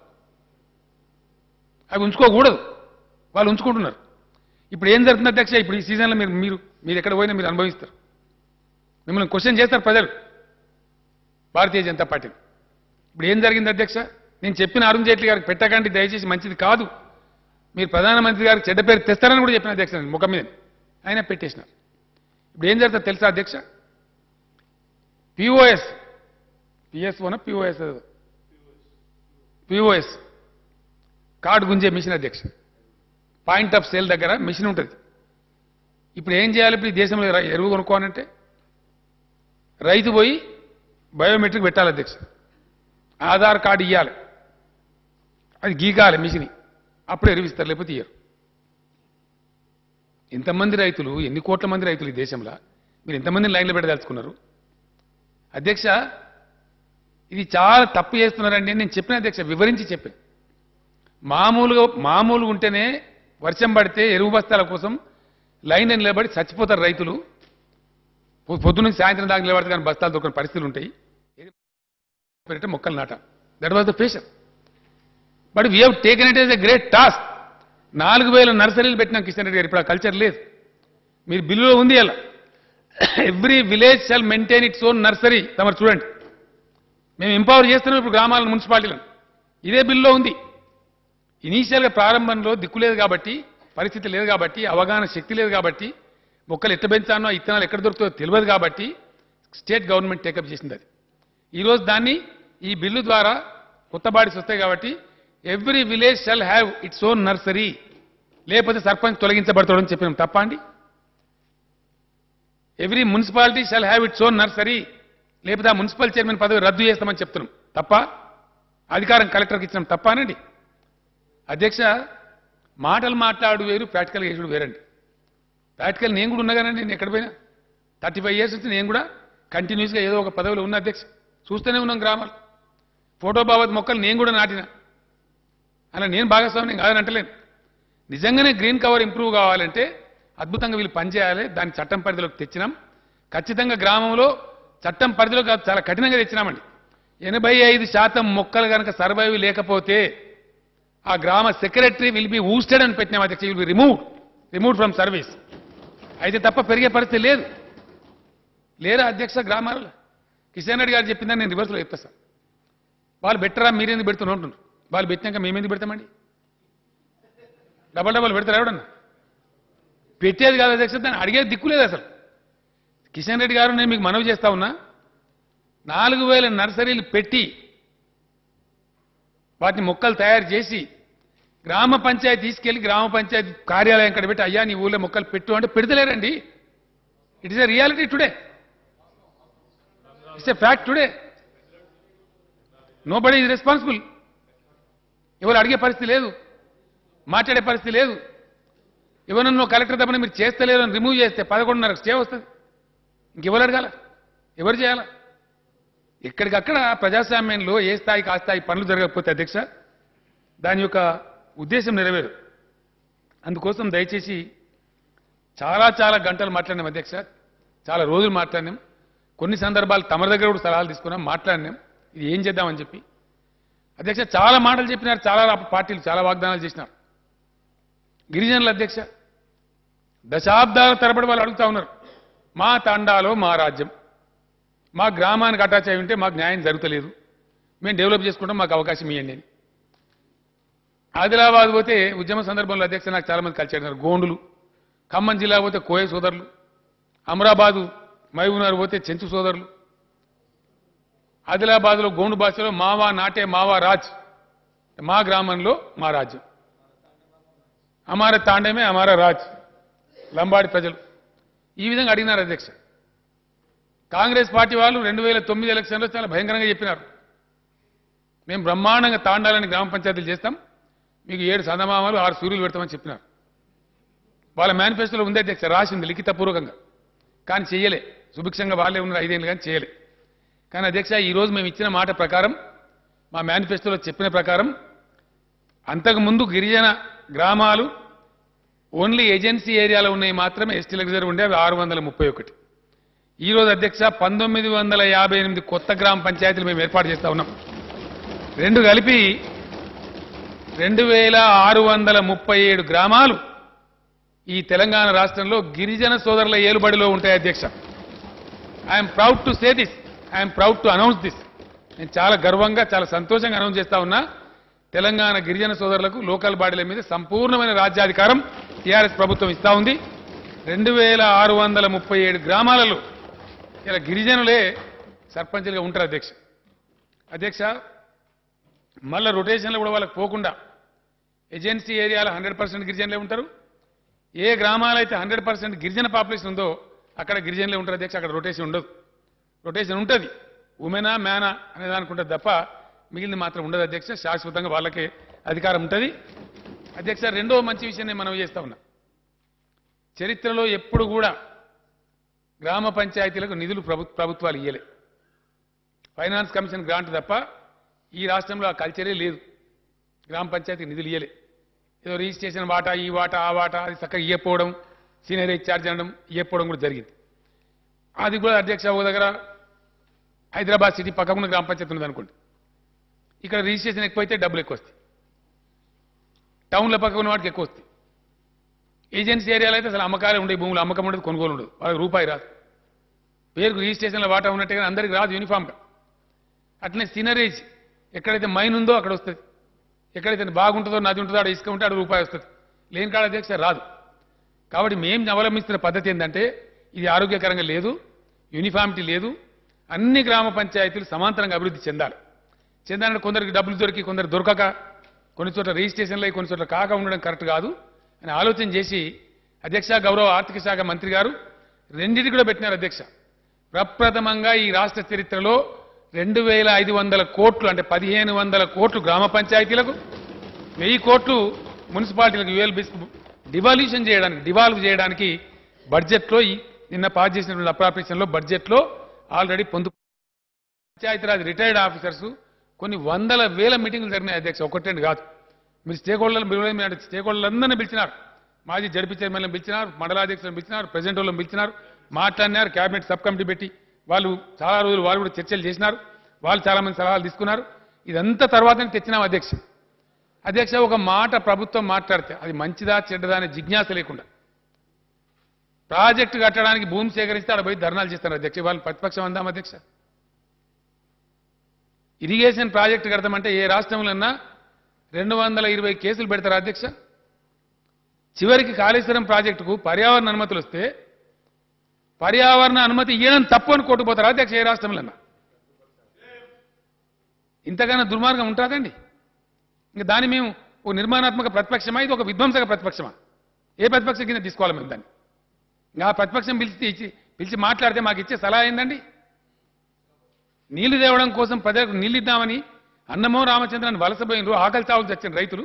అవి ఉంచుకోకూడదు వాళ్ళు ఉంచుకుంటున్నారు ఇప్పుడు ఏం జరుగుతుంది అధ్యక్ష ఇప్పుడు ఈ సీజన్లో మీరు మీరు మీరు ఎక్కడ పోయినా మీరు అనుభవిస్తారు మిమ్మల్ని క్వశ్చన్ చేస్తారు ప్రజలు భారతీయ జనతా పార్టీ ఇప్పుడు ఏం జరిగింది అధ్యక్ష నేను చెప్పిన అరుణ్ జైట్లీ గారికి పెట్టకండి దయచేసి మంచిది కాదు మీరు ప్రధానమంత్రి గారికి చెడ్డ పేరు తెస్తారని కూడా చెప్పిన అధ్యక్ష నేను ముఖం మీద ఆయన పెట్టేసినారు ఇప్పుడు ఏం జరుగుతుంది తెలుసా అధ్యక్ష పిఓఎస్ పిఎస్ఓనా పిఓఎస్ పిఓఎస్ కార్డు గుంజే మిషన్ అధ్యక్ష పాయింట్ ఆఫ్ సేల్ దగ్గర మిషన్ ఉంటుంది ఇప్పుడు ఏం చేయాలి ఇప్పుడు ఈ దేశంలో ర- ఎరువు కొనుక్కోవాలంటే రైతు పోయి బయోమెట్రిక్ పెట్టాలి అధ్యక్ష ఆధార్ కార్డు ఇవ్వాలి అది గీకాలి మిషన్ అప్పుడు ఎరువిస్తారు లేకపోతే ఇయ్యరు ఎంతమంది రైతులు ఎన్ని కోట్ల మంది రైతులు ఈ దేశంలో మీరు ఎంతమందిని లైన్లో పెట్టదలుచుకున్నారు అధ్యక్ష ఇది చాలా తప్పు చేస్తున్నారండి అని నేను చెప్పిన అధ్యక్ష వివరించి చెప్పాను మామూలుగా మామూలు ఉంటేనే వర్షం పడితే ఎరువు బస్తాల కోసం లైన్ నిలబడి చచ్చిపోతారు రైతులు పొ- పొద్దున్న సాయంత్రం దాకా నిలబడితే కానీ బస్తాలు దొరికిన పరిస్థితులు ఉంటాయి పెట్టే మొక్కలు నాట that was the passion but we have taken it is a great task నాలుగు వేల నర్సరీలు పెట్టినాం కిషన్ రెడ్డి గారు ఇప్పుడు ఆ కల్చర్ లేదు మీరు బిల్లులో ఉంది అలా every village shall maintain its own nursery తమరు చూడండి మేము ఎంపవర్ చేస్తున్నాం ఇప్పుడు గ్రామాల మున్సిపాలిటీలను ఇదే బిల్లులో ఉంది ఇనీషియల్గా ప్రారంభంలో దిక్కు లేదు కాబట్టి పరిస్థితి లేదు కాబట్టి అవగాహన శక్తి లేదు కాబట్టి మొక్కలు ఎట్ట పెంచానో ఆ ఇత్తనాలు ఎక్కడ దొరుకుతుందో తెలియదు కాబట్టి స్టేట్ గవర్నమెంట్ టేకప్ చేసింది అది ఈరోజు దాన్ని ఈ బిల్లు ద్వారా కొత్త బాడీస్ వస్తాయి కాబట్టి every village shall have its own nursery లేకపోతే సర్పంచ్ తొలగించబడతాడని చెప్పినాం తప్ప అండి every municipality shall have its own nursery లేకపోతే ఆ మున్సిపల్ చైర్మన్ పదవి రద్దు చేస్తామని చెప్తున్నాం తప్ప అధికారం కలెక్టర్కి ఇచ్చినాం తప్పానండి అధ్యక్ష మాటలు మాట్లాడు వేరు ప్రాక్టికల్ చేసుడు వేరండి ప్రాక్టికల్ నేను కూడా ఉన్నాగానండి నేను ఎక్కడ పోయినా థర్టీ ఫైవ్ ఇయర్స్ నుంచి నేను కూడా కంటిన్యూస్గా ఏదో ఒక పదవిలో ఉన్న అధ్యక్ష చూస్తూనే ఉన్నాం గ్రామాలు ఫోటో బాబత్ మొక్కలు నేను కూడా నాటిన అలా నేను భాగస్వామ్యం కాదని అంటలేను నిజంగానే గ్రీన్ కవర్ ఇంప్రూవ్ కావాలంటే అద్భుతంగా వీళ్ళు పనిచేయాలి దాన్ని చట్టం పరిధిలోకి తెచ్చినాం ఖచ్చితంగా గ్రామంలో చట్టం పరిధిలో కాదు చాలా కఠినంగా తెచ్చినామండి ఎనభై ఐదు శాతం మొక్కలు కనుక సర్వైవ్ లేకపోతే ఆ గ్రామ సెక్రటరీ విల్ బి ఊస్టెడ్ అని పెట్టినాం అధ్యక్ష will be remove remove from service అయితే తప్ప పెరిగే పరిస్థితి లేదు లేరా అధ్యక్ష గ్రామాలలో కిషన్ రెడ్డి గారు చెప్పిందని నేను రివర్స్లో చెప్పేస్తాను వాళ్ళు బెట్టరా మీరేందుకు పెడుతున్నారు అంటున్నారు వాళ్ళు పెట్టినాక మేమేందుకు పెడతామండి డబల్ డబల్ పెడతారు ఎవడన్నా పెట్టేది కాదు అధ్యక్ష దాన్ని అడిగేది దిక్కు లేదు అసలు కిషన్ రెడ్డి గారు నేను మీకు మనవి చేస్తా ఉన్నా నాలుగు వేల నర్సరీలు పెట్టి వాటిని మొక్కలు తయారు చేసి గ్రామ పంచాయతీ తీసుకెళ్లి గ్రామ పంచాయతీ కార్యాలయం ఇక్కడ పెట్టి అయ్యా నీ ఊళ్ళో మొక్కలు పెట్టు అంటే పెడతలేరండి it is a reality today it's a fact today nobody is responsible ఎవరు అడిగే పరిస్థితి లేదు మాట్లాడే పరిస్థితి లేదు ఎవరన్నా కలెక్టర్ తప్పని మీరు చేస్తలేరు అని రిమూవ్ చేస్తే పదకొండున్నర స్టే వస్తుంది ఇంకెవరు అడగాల ఎవరు చేయాలా ఎక్కడికక్కడ ప్రజాస్వామ్యంలో ఏ స్థాయికి ఆ స్థాయి పనులు జరగకపోతే అధ్యక్ష దాని యొక్క ఉద్దేశం నెరవేరు అందుకోసం దయచేసి చాలా చాలా గంటలు మాట్లాడినాం అధ్యక్ష చాలా రోజులు మాట్లాడినాం కొన్ని సందర్భాలు తమ దగ్గర కూడా సలహాలు తీసుకున్నాం మాట్లాడినాం ఇది ఏం చేద్దామని చెప్పి అధ్యక్ష చాలా మాటలు చెప్పినారు చాలా పార్టీలు చాలా వాగ్దానాలు చేసినారు గిరిజనుల అధ్యక్ష దశాబ్దాల తరబడి వాళ్ళు అడుగుతా ఉన్నారు మా తండాలో మా రాజ్యం మా గ్రామానికి అటాచ్ అయి ఉంటే మాకు న్యాయం జరుగుతలేదు మేము డెవలప్ చేసుకుంటాం మాకు అవకాశం ఇవ్వండి అని ఆదిలాబాద్ పోతే ఉద్యమ సందర్భంలో అధ్యక్ష నాకు చాలా మంది కలిసి గోండులు ఖమ్మం జిల్లా పోతే కోయ సోదరులు అమరాబాదు మహబూబ్నగర్ పోతే చెంచు సోదరులు ఆదిలాబాద్లో గోండు భాషలో మావా నాటే మావా రాజ్ మా గ్రామంలో మా రాజ్యం అమార తాండమే అమార రాజ్ లంబాడి ప్రజలు ఈ విధంగా అడిగినారు అధ్యక్ష కాంగ్రెస్ పార్టీ వాళ్ళు రెండు వేల తొమ్మిది ఎలక్షన్లో చాలా భయంకరంగా చెప్పినారు మేము బ్రహ్మాండంగా తాండాలని గ్రామ పంచాయతీలు చేస్తాం మీకు ఏడు సందమామాలు ఆరు సూర్యులు పెడతామని చెప్పినారు వాళ్ళ మేనిఫెస్టోలో ఉంది అధ్యక్ష రాసింది లిఖితపూర్వకంగా కానీ చేయలే సుభిక్షంగా వాళ్ళే ఉన్నారు ఐదేళ్ళు కానీ చేయలే కానీ అధ్యక్ష ఈరోజు మేము ఇచ్చిన మాట ప్రకారం మా మేనిఫెస్టోలో చెప్పిన ప్రకారం అంతకుముందు గిరిజన గ్రామాలు ఓన్లీ ఏజెన్సీ ఏరియాలో ఉన్నాయి మాత్రమే ఎస్టీల రిజర్వ్ ఉండే అవి ఆరు వందల ముప్పై ఒకటి ఈ రోజు అధ్యక్ష పంతొమ్మిది వందల యాభై ఎనిమిది కొత్త గ్రామ పంచాయతీలు మేము ఏర్పాటు చేస్తా ఉన్నాం రెండు కలిపి రెండు వేల ఆరు వందల ముప్పై ఏడు గ్రామాలు ఈ తెలంగాణ రాష్ట్రంలో గిరిజన సోదరుల ఏలుబడిలో ఉంటాయి అధ్యక్ష I'm proud to say this I'm proud to announce this నేను చాలా గర్వంగా చాలా సంతోషంగా అనౌన్స్ చేస్తా ఉన్నా తెలంగాణ గిరిజన సోదరులకు లోకల్ బాడీల మీద సంపూర్ణమైన రాజ్యాధికారం టీఆర్ఎస్ ప్రభుత్వం ఇస్తా ఉంది రెండు వేల ఆరు వందల ముప్పై ఏడు గ్రామాలలో ఇలా గిరిజనులే సర్పంచులుగా ఉంటారు అధ్యక్ష అధ్యక్ష మళ్ళా రొటేషన్లో కూడా వాళ్ళకి పోకుండా ఏజెన్సీ ఏరియాలో హండ్రెడ్ పర్సెంట్ గిరిజనులే ఉంటారు ఏ గ్రామాలైతే హండ్రెడ్ పర్సెంట్ గిరిజన పాపులేషన్ ఉందో అక్కడ గిరిజనులే ఉంటారు అధ్యక్ష అక్కడ రొటేషన్ ఉండదు రొటేషన్ ఉంటుంది ఉమెనా మేనా అనేది అనుకుంటుంది తప్ప మిగిలింది మాత్రం ఉండదు అధ్యక్ష శాశ్వతంగా వాళ్ళకే అధికారం ఉంటుంది అధ్యక్ష రెండో మంచి విషయం నేను మనం చేస్తా ఉన్నా చరిత్రలో ఎప్పుడు కూడా గ్రామ పంచాయతీలకు నిధులు ప్రభు ప్రభుత్వాలు ఇయ్యలే ఫైనాన్స్ కమిషన్ గ్రాంట్ తప్ప ఈ రాష్ట్రంలో ఆ కల్చరే లేదు గ్రామ పంచాయతీ నిధులు ఇయ్యలే ఏదో రిజిస్ట్రేషన్ వాటా ఈ వాటా ఆ వాటా అది చక్కగా ఇయ్యపోవడం సీనియర్ ఛార్జ్ అనడం ఇయ్యపోవడం కూడా జరిగింది అది కూడా అధ్యక్ష ఓ దగ్గర హైదరాబాద్ సిటీ పక్కకున్న గ్రామ పంచాయతీ ఉన్నది అనుకోండి ఇక్కడ రిజిస్ట్రేషన్ ఎక్కువైతే డబ్బులు ఎక్కువ వస్తాయి టౌన్ల పక్కన ఉన్న వాటికి ఎక్కువ వస్తాయి ఏజెన్సీ ఏరియాలో అయితే అసలు అమ్మకాలే ఉండే భూములు అమ్మకం ఉండదు కొనుగోలు ఉండదు వాళ్ళకి రూపాయి రాదు పేరుకు రిజిస్ట్రేషన్లో వాటా ఉన్నట్టుగా అందరికి రాదు యూనిఫామ్గా అట్లనే సినరేజ్ ఎక్కడైతే మైన్ ఉందో అక్కడ వస్తుంది ఎక్కడైతే బాగుంటుందో నది ఉంటుందో అక్కడ ఇసుక ఉంటే అక్కడ రూపాయి వస్తుంది లేని కాడ అధ్యక్ష రాదు కాబట్టి మేము అవలంబిస్తున్న పద్ధతి ఏంటంటే ఇది ఆరోగ్యకరంగా లేదు యూనిఫామిటీ లేదు అన్ని గ్రామ పంచాయతీలు సమాంతరంగా అభివృద్ధి చెందాలి చెందాలంటే కొందరికి డబ్బులు దొరికి కొందరు దొరకక కొన్ని చోట్ల రిజిస్ట్రేషన్లో అయి కొన్ని చోట్ల కాక ఉండడం కరెక్ట్ కాదు అని ఆలోచన చేసి అధ్యక్ష గౌరవ ఆర్థిక శాఖ మంత్రి గారు రెండింటి కూడా పెట్టినారు అధ్యక్ష ప్రప్రథమంగా ఈ రాష్ట్ర చరిత్రలో రెండు వేల ఐదు వందల కోట్లు అంటే పదిహేను వందల కోట్లు గ్రామ పంచాయతీలకు వెయ్యి కోట్లు మున్సిపాలిటీలకు యుఎల్ డివాల్యూషన్ చేయడానికి డివాల్వ్ చేయడానికి బడ్జెట్లో ఈ నిన్న పాస్ చేసినటువంటి అప్రాపరేషన్లో బడ్జెట్లో ఆల్రెడీ పొందు పంచాయతీరాజ్ రిటైర్డ్ ఆఫీసర్స్ కొన్ని వందల వేల మీటింగ్లు జరిగినాయి అధ్యక్ష ఒకటేంటి కాదు మీరు స్టేక్ హోల్డర్లు స్టేక్ హోల్డర్లందరినీ పిలిచినారు మాజీ జడ్పీ చైర్మన్లను పిలిచినారు మండలాధ్యక్షులను పిలిచినారు ప్రెసిడెంట్ వాళ్ళని పిలిచినారు మాట్లాడినారు కేబినెట్ సబ్ కమిటీ పెట్టి వాళ్ళు చాలా రోజులు వాళ్ళు కూడా చర్చలు చేసినారు వాళ్ళు చాలా మంది సలహాలు తీసుకున్నారు ఇదంతా తర్వాతనే తెచ్చినాం అధ్యక్ష అధ్యక్ష ఒక మాట ప్రభుత్వం మాట్లాడితే అది మంచిదా చెడ్డదా అనే జిజ్ఞాస లేకుండా ప్రాజెక్టు కట్టడానికి భూమి సేకరిస్తే ఆడ పోయి ధర్నాలు చేస్తారు అధ్యక్ష వాళ్ళు ప్రతిపక్షం అందాం అధ్యక్ష ఇరిగేషన్ ప్రాజెక్టు కడతామంటే ఏ రాష్ట్రంలోన్నా రెండు వందల ఇరవై కేసులు పెడతారు అధ్యక్ష చివరికి కాళేశ్వరం ప్రాజెక్టుకు పర్యావరణ అనుమతులు వస్తే పర్యావరణ అనుమతి ఇవ్వడం తప్పు అని కొట్టుకుపోతారు అధ్యక్ష ఏ రాష్ట్రంలో ఇంతగానో దుర్మార్గం ఉంటుందండి ఇంకా దాన్ని మేము ఓ నిర్మాణాత్మక ప్రతిపక్షమా ఇది ఒక విధ్వంసక ప్రతిపక్షమా ఏ ప్రతిపక్షం కింద తీసుకోవాలి మేము దాన్ని ఇంకా ఆ ప్రతిపక్షం పిలిచి ఇచ్చి పిలిచి మాట్లాడితే మాకు ఇచ్చే సలహా ఏందండి నీళ్లు తేవడం కోసం ప్రజలకు నీళ్ళు ఇద్దామని అన్నమో రామచంద్రాన్ని వలసపోయినరు ఆకలి చావులు చచ్చిన రైతులు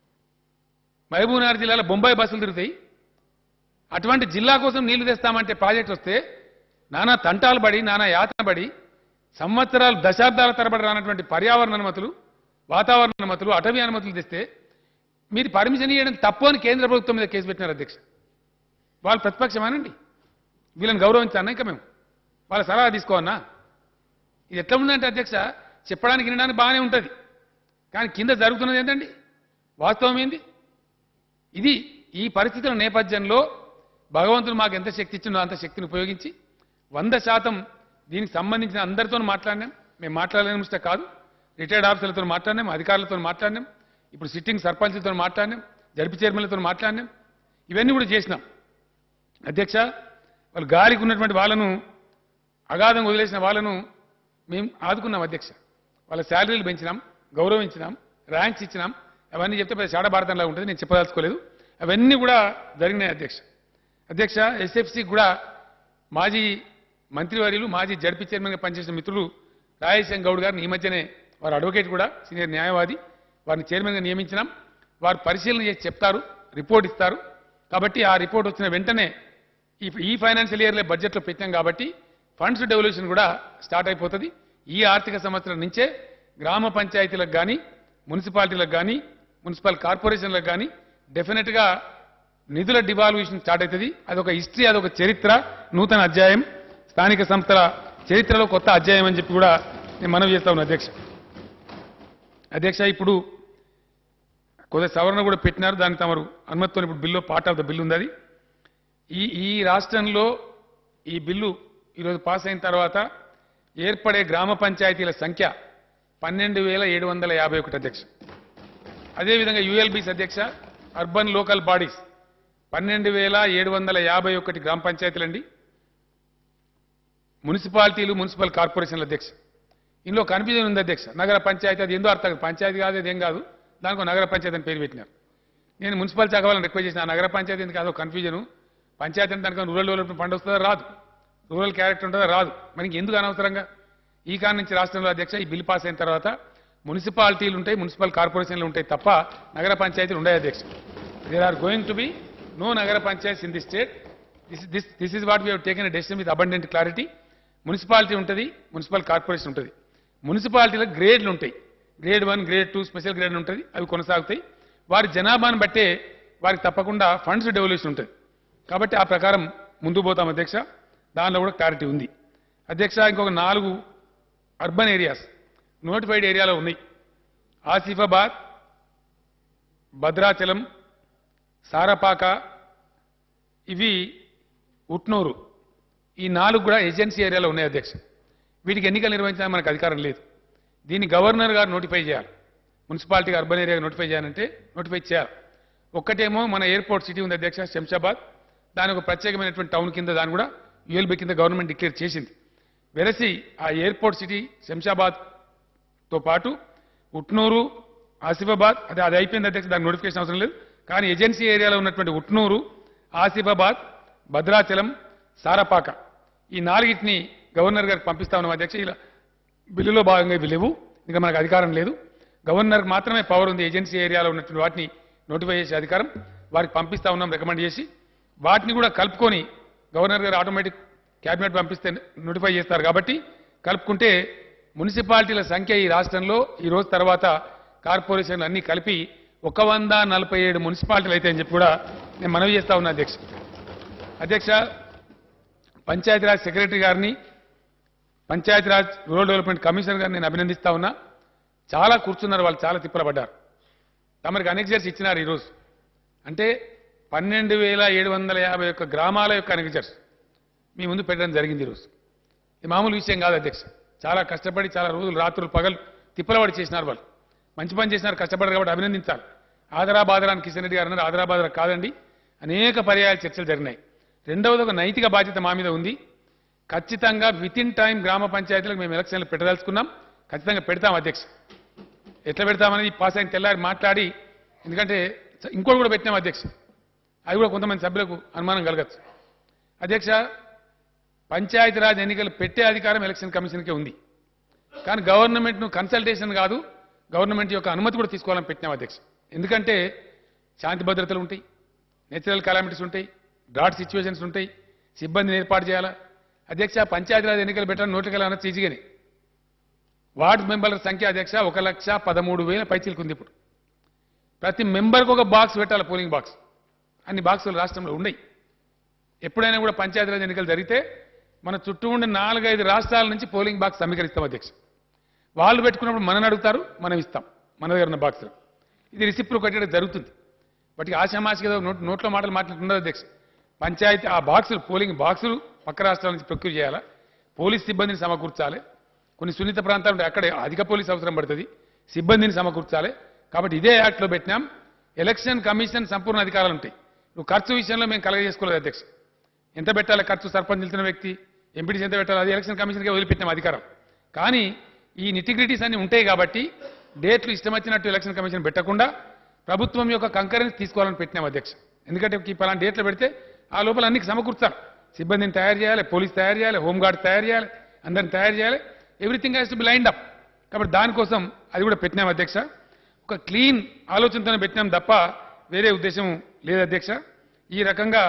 మహబూబ్నగర్ జిల్లాలో బొంబాయి బస్సులు తిరుగుతాయి అటువంటి జిల్లా కోసం నీళ్లు తెస్తామంటే ప్రాజెక్ట్ వస్తే నానా తంటాలు పడి నానా యాతన పడి సంవత్సరాలు దశాబ్దాల తరబడి రానటువంటి పర్యావరణ అనుమతులు వాతావరణ అనుమతులు అటవీ అనుమతులు తెస్తే మీరు పర్మిషన్ ఇవ్వడం తప్పు అని కేంద్ర ప్రభుత్వం మీద కేసు పెట్టినారు అధ్యక్ష వాళ్ళు ప్రతిపక్షమేనండి వీళ్ళని గౌరవించానా ఇంకా మేము వాళ్ళ సలహా తీసుకోవన్నా ఇది ఎట్లా ఉందంటే అధ్యక్ష చెప్పడానికి వినడానికి బాగానే ఉంటుంది కానీ కింద జరుగుతున్నది ఏంటండి వాస్తవం ఏంది ఇది ఈ పరిస్థితుల నేపథ్యంలో భగవంతుడు మాకు ఎంత శక్తి ఇచ్చిందో అంత శక్తిని ఉపయోగించి వంద శాతం దీనికి సంబంధించిన అందరితో మాట్లాడినాం మేము మాట్లాడలేని ముష్ట కాదు రిటైర్డ్ ఆఫీసర్లతో మాట్లాడినాం అధికారులతో మాట్లాడినాం ఇప్పుడు సిట్టింగ్ సర్పంచ్లతో మాట్లాడినాం జడ్పీ చైర్మన్లతో మాట్లాడినాం ఇవన్నీ కూడా చేసినాం అధ్యక్ష వాళ్ళు గాలికి ఉన్నటువంటి వాళ్ళను అగాధంగా వదిలేసిన వాళ్ళను మేము ఆదుకున్నాం అధ్యక్ష వాళ్ళ శాలరీలు పెంచినాం గౌరవించినాం ర్యాంక్స్ ఇచ్చినాం అవన్నీ చెప్తే పెద్ద శాడ భారతంలా ఉంటుంది నేను చెప్పదలుచుకోలేదు అవన్నీ కూడా జరిగినాయి అధ్యక్ష అధ్యక్ష ఎస్ఎఫ్సి కూడా మాజీ మంత్రివర్యులు మాజీ జడ్పీ చైర్మన్గా పనిచేసిన మిత్రులు రాజేశం గౌడ్ గారిని ఈ మధ్యనే వారు అడ్వకేట్ కూడా సీనియర్ న్యాయవాది వారిని చైర్మన్గా నియమించినాం వారు పరిశీలన చేసి చెప్తారు రిపోర్ట్ ఇస్తారు కాబట్టి ఆ రిపోర్ట్ వచ్చిన వెంటనే ఈ ఈ ఫైనాన్షియల్ ఇయర్లో బడ్జెట్లో పెట్టాం కాబట్టి ఫండ్స్ డెవల్యూషన్ కూడా స్టార్ట్ అయిపోతుంది ఈ ఆర్థిక సంవత్సరం నుంచే గ్రామ పంచాయతీలకు కానీ మున్సిపాలిటీలకు కానీ మున్సిపల్ కార్పొరేషన్లకు కానీ డెఫినెట్గా నిధుల డివాల్యూషన్ స్టార్ట్ అవుతుంది అదొక హిస్టరీ అదొక చరిత్ర నూతన అధ్యాయం స్థానిక సంస్థల చరిత్రలో కొత్త అధ్యాయం అని చెప్పి కూడా నేను మనవి చేస్తా ఉన్నాను అధ్యక్ష అధ్యక్ష ఇప్పుడు కొద్ది సవరణ కూడా పెట్టినారు దానికి తమరు అనుమతితో ఇప్పుడు bill part of the bill ఉంది అది ఈ ఈ రాష్ట్రంలో ఈ బిల్లు ఈరోజు పాస్ అయిన తర్వాత ఏర్పడే గ్రామ పంచాయతీల సంఖ్య పన్నెండు వేల ఏడు వందల యాభై ఒకటి అధ్యక్ష అదేవిధంగా యుఎల్బీస్ అధ్యక్ష అర్బన్ లోకల్ బాడీస్ పన్నెండు వేల ఏడు వందల యాభై ఒకటి గ్రామ పంచాయతీలండి మున్సిపాలిటీలు మున్సిపల్ కార్పొరేషన్ల అధ్యక్ష ఇందులో కన్ఫ్యూజన్ ఉంది అధ్యక్ష నగర పంచాయతీ అది ఏందో అర్థం కాదు. పంచాయతీ కాదు అదేం కాదు దానికి ఒక నగర పంచాయతీ అని పేరు పెట్టినారు నేను మున్సిపల్ శాఖ వాళ్ళని రిక్వెస్ట్ చేసిన ఆ నగర పంచాయతీ ఎందుకు అదో కన్ఫ్యూజన్ పంచాయతీ అంటే దానికి రూరల్ డెవలప్మెంట్ ఫండ్ వస్తుందా రాదు రూరల్ క్యారెక్టర్ ఉంటుందా రాదు మనకి ఎందుకు అనవసరంగా ఈ కారణం నుంచి రాష్ట్రంలో అధ్యక్ష ఈ బిల్ పాస్ అయిన తర్వాత మున్సిపాలిటీలు ఉంటాయి మున్సిపల్ కార్పొరేషన్లు ఉంటాయి తప్ప నగర పంచాయతీలు ఉన్నాయి అధ్యక్ష there are going to be no nagar panchayat in the state this this this is what we taken a decision with abundant clarity municipality ఉంటుంది మున్సిపల్ కార్పొరేషన్ ఉంటుంది మున్సిపాలిటీలో గ్రేడ్లు ఉంటాయి grade one grade two special grade ఉంటుంది అవి కొనసాగుతాయి వారి జనాభాను బట్టే వారికి తప్పకుండా ఫండ్స్ డెవల్యూషన్ ఉంటుంది కాబట్టి ఆ ప్రకారం ముందు పోతాం అధ్యక్ష దానిలో కూడా క్లారిటీ ఉంది అధ్యక్ష ఇంకొక నాలుగు అర్బన్ ఏరియాస్ నోటిఫైడ్ ఏరియాలో ఉన్నాయి ఆసిఫాబాద్ భద్రాచలం సారపాక ఇవి ఉట్నూరు ఈ నాలుగు కూడా ఏజెన్సీ ఏరియాలో ఉన్నాయి అధ్యక్ష వీటికి ఎన్నికలు నిర్వహించడానికి మనకు అధికారం లేదు దీన్ని గవర్నర్ గారు నోటిఫై చేయాలి మున్సిపాలిటీకి అర్బన్ ఏరియా నోటిఫై చేయాలంటే నోటిఫై చేయాలి ఒక్కటేమో మన ఎయిర్పోర్ట్ సిటీ ఉంది అధ్యక్ష శంషాబాద్ దాని ఒక ప్రత్యేకమైనటువంటి టౌన్ కింద దాన్ని కూడా యుఎల్బి కింద గవర్నమెంట్ డిక్లేర్ చేసింది వెరసి ఆ ఎయిర్పోర్ట్ సిటీ శంషాబాద్తో పాటు ఉట్నూరు ఆసిఫాబాద్ అదే అది అయిపోయింది అధ్యక్ష దానికి నోటిఫికేషన్ అవసరం లేదు కానీ ఏజెన్సీ ఏరియాలో ఉన్నటువంటి ఉట్నూరు ఆసిఫాబాద్ భద్రాచలం సారపాక ఈ నాలుగిటిని గవర్నర్ గారికి పంపిస్తా ఉన్నాం అధ్యక్ష ఇలా బిల్లులో భాగంగా ఇవి లేవు ఇంకా మనకు అధికారం లేదు గవర్నర్కి మాత్రమే పవర్ ఉంది ఏజెన్సీ ఏరియాలో ఉన్నటువంటి వాటిని నోటిఫై చేసే అధికారం వారికి పంపిస్తా ఉన్నాం రికమెండ్ చేసి వాటిని కూడా కలుపుకొని గవర్నర్ గారు ఆటోమేటిక్ క్యాబినెట్ పంపిస్తే నోటిఫై చేస్తారు కాబట్టి కలుపుకుంటే మున్సిపాలిటీల సంఖ్య ఈ రాష్ట్రంలో ఈ రోజు తర్వాత కార్పొరేషన్లు అన్ని కలిపి ఒక వంద నలభై ఏడు మున్సిపాలిటీలు అయితే అని చెప్పి కూడా నేను మనవి చేస్తా ఉన్నా అధ్యక్ష అధ్యక్ష పంచాయతీరాజ్ సెక్రటరీ గారిని పంచాయతీరాజ్ రూరల్ డెవలప్మెంట్ కమిషనర్ గారిని నేను అభినందిస్తా ఉన్నా చాలా కూర్చున్నారు వాళ్ళు చాలా తిప్పలపడ్డారు తమరికి అనెక్జర్స్ ఇచ్చినారు ఈరోజు అంటే పన్నెండు వేల ఏడు వందల యాభై ఒక్క గ్రామాల యొక్క అనెక్జర్స్ మీ ముందు పెట్టడం జరిగింది ఈరోజు ఇది మామూలు విషయం కాదు అధ్యక్ష చాలా కష్టపడి చాలా రోజులు రాత్రులు పగలు తిప్పలపడి చేసినారు వాళ్ళు మంచి పని చేసినారు కష్టపడారు కాబట్టి అభినందించాలి ఆదరా బాదరా అని కిషన్ రెడ్డి గారు అన్నారు ఆదరా బాదరా కాదండి అనేక పర్యాయాలు చర్చలు జరిగినాయి రెండవది ఒక నైతిక బాధ్యత మా మీద ఉంది ఖచ్చితంగా విత్ ఇన్ టైం గ్రామ పంచాయతీలకు మేము ఎలక్షన్లు పెట్టదలుచుకున్నాం ఖచ్చితంగా పెడతాం అధ్యక్ష ఎట్లా పెడతామనేది పాస్ అయిన తెల్లారి మాట్లాడి ఎందుకంటే ఇంకోటి కూడా పెట్టినాం అధ్యక్ష అది కూడా కొంతమంది సభ్యులకు అనుమానం కలగచ్చు అధ్యక్ష పంచాయతీరాజ్ ఎన్నికలు పెట్టే అధికారం ఎలక్షన్ కమిషన్కే ఉంది కానీ గవర్నమెంట్ను కన్సల్టేషన్ కాదు గవర్నమెంట్ యొక్క అనుమతి కూడా తీసుకోవాలని పెట్టినాం అధ్యక్ష ఎందుకంటే శాంతి భద్రతలు ఉంటాయి నేచురల్ కలామిటీస్ ఉంటాయి డ్రాట్ సిచ్యువేషన్స్ ఉంటాయి సిబ్బందిని ఏర్పాటు చేయాలా అధ్యక్ష పంచాయతీరాజ్ ఎన్నికలు పెట్టాలని నోట్లకి అనొచ్చు ఈజీగానే వార్డు మెంబర్ల సంఖ్య అధ్యక్ష ఒక లక్ష పదమూడు వేల పైచీలకు ఉంది ఇప్పుడు ప్రతి మెంబర్కి ఒక బాక్స్ పెట్టాలి పోలింగ్ బాక్స్ అన్ని బాక్సులు రాష్ట్రంలో ఉన్నాయి ఎప్పుడైనా కూడా పంచాయతీరాజ్ ఎన్నికలు జరిగితే మన చుట్టూ ఉండే నాలుగైదు రాష్ట్రాల నుంచి పోలింగ్ బాక్స్ సమీకరిస్తాం అధ్యక్ష వాళ్ళు పెట్టుకున్నప్పుడు మనని అడుగుతారు మనం ఇస్తాం మన దగ్గర ఉన్న బాక్సులు ఇది రిసిప్ట్లు కట్టడం జరుగుతుంది వాటికి ఆశామాషిగా ఏదో నోట్ నోట్లో మాటలు మాట్లాడుతున్నారు అధ్యక్ష పంచాయతీ ఆ బాక్సులు పోలింగ్ బాక్సులు పక్క రాష్ట్రాల నుంచి ప్రొక్యూర్ చేయాలా పోలీస్ సిబ్బందిని సమకూర్చాలి కొన్ని సున్నిత ప్రాంతాలు ఉంటాయి అక్కడ అధిక పోలీస్ అవసరం పడుతుంది సిబ్బందిని సమకూర్చాలి కాబట్టి ఇదే యాక్ట్లో పెట్టినాం ఎలక్షన్ కమిషన్ సంపూర్ణ అధికారాలు ఉంటాయి నువ్వు ఖర్చు విషయంలో మేము కలగజేసుకోలేదు అధ్యక్ష ఎంత పెట్టాలి ఖర్చు సర్పంచ్ నిలిచిన వ్యక్తి ఎంపీటీసీ ఎంత పెట్టాలి అది ఎలక్షన్ కమిషన్కే వదిలిపెట్టినాం అధికారం కానీ ఈ నిటిగ్రిటీస్ అన్ని ఉంటాయి కాబట్టి డేట్లు ఇష్టం వచ్చినట్టు ఎలక్షన్ కమిషన్ పెట్టకుండా ప్రభుత్వం యొక్క కంకరెన్స్ తీసుకోవాలని పెట్టినాం అధ్యక్ష ఎందుకంటే ఈ పలానా డేట్లు పెడితే ఆ లోపల అన్ని సమకూర్చాలి సిబ్బందిని తయారు చేయాలి పోలీస్ తయారు చేయాలి హోంగార్డ్ తయారు చేయాలి అందరిని తయారు చేయాలి everything has to be lined up కాబట్టి దానికోసం అది కూడా పెట్టినాం అధ్యక్ష ఒక క్లీన్ ఆలోచనతోనే పెట్టినాం తప్ప వేరే ఉద్దేశం లేదు అధ్యక్ష ఈ రకంగా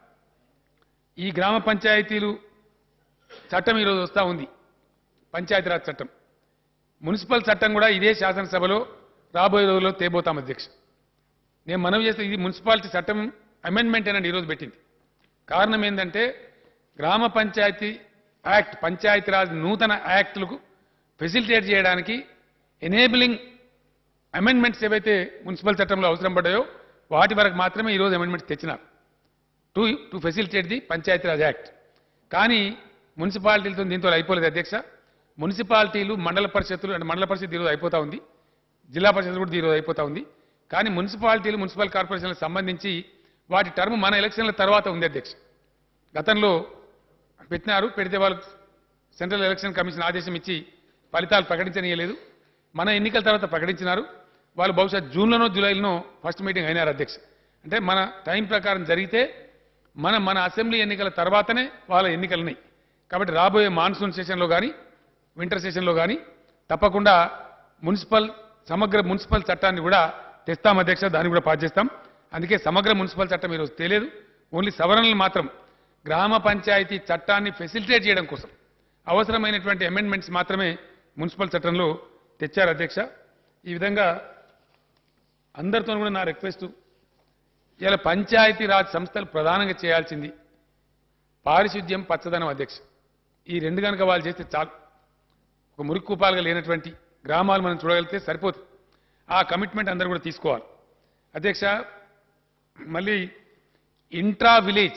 ఈ గ్రామ పంచాయతీలు చట్టం ఈరోజు వస్తూ ఉంది పంచాయతీరాజ్ చట్టం మున్సిపల్ చట్టం కూడా ఇదే శాసనసభలో రాబోయే రోజుల్లో తేబోతాం అధ్యక్ష నేను మనవి చేస్తే ఇది మున్సిపాలిటీ చట్టం అమెండ్మెంట్ అని ఈరోజు పెట్టింది కారణం ఏంటంటే గ్రామ పంచాయతీ యాక్ట్ పంచాయతీరాజ్ నూతన యాక్టులకు ఫెసిలిటేట్ చేయడానికి ఎనేబిలింగ్ అమెండ్మెంట్స్ ఏవైతే మున్సిపల్ చట్టంలో అవసరం పడ్డాయో వాటి వరకు మాత్రమే ఈరోజు అమెండ్మెంట్స్ తెచ్చినారు to to facilitate the Panchayati Raj act కానీ మున్సిపాలిటీలతో దీంతో అయిపోలేదు అధ్యక్ష మున్సిపాలిటీలు మండల పరిషత్తులు అంటే మండల పరిషత్ ఈరోజు అయిపోతా ఉంది జిల్లా పరిషత్ కూడా ఈరోజు అయిపోతా ఉంది కానీ మున్సిపాలిటీలు మున్సిపల్ కార్పొరేషన్లకు సంబంధించి వాటి టర్మ్ మన ఎలక్షన్ల తర్వాత ఉంది అధ్యక్ష గతంలో పెట్టినారు పెడితే వాళ్ళు సెంట్రల్ ఎలక్షన్ కమిషన్ ఆదేశం ఇచ్చి ఫలితాలు ప్రకటించనీయలేదు మన ఎన్నికల తర్వాత ప్రకటించినారు వాళ్ళు బహుశా జూన్లోనో జూలైలోనో ఫస్ట్ మీటింగ్ అయినారు అధ్యక్ష అంటే మన టైం ప్రకారం జరిగితే మన మన అసెంబ్లీ ఎన్నికల తర్వాతనే వాళ్ళ ఎన్నికలున్నాయి కాబట్టి రాబోయే మాన్సూన్ సెషన్లో కానీ వింటర్ సెషన్లో కానీ తప్పకుండా మున్సిపల్ సమగ్ర మున్సిపల్ చట్టాన్ని కూడా తెస్తాం అధ్యక్ష దాన్ని కూడా పాస్ చేస్తాం అందుకే సమగ్ర మున్సిపల్ చట్టం ఈరోజు తెలియదు ఓన్లీ సవరణలు మాత్రం గ్రామ పంచాయతీ చట్టాన్ని ఫెసిలిటేట్ చేయడం కోసం అవసరమైనటువంటి అమెండ్మెంట్స్ మాత్రమే మున్సిపల్ చట్టంలో తెచ్చారు అధ్యక్ష ఈ విధంగా అందరితో కూడా నా రిక్వెస్ట్ ఇలా పంచాయతీ రాజ్ సంస్థలు ప్రధానంగా చేయాల్సింది పారిశుద్ధ్యం పచ్చదనం అధ్యక్ష ఈ రెండు కనుక వాళ్ళు చేస్తే చాలు ఒక మురిక్కుపాలుగా లేనటువంటి గ్రామాలు మనం చూడగలిగితే సరిపోతుంది ఆ కమిట్మెంట్ అందరూ కూడా తీసుకోవాలి అధ్యక్ష మళ్ళీ ఇంట్రా విలేజ్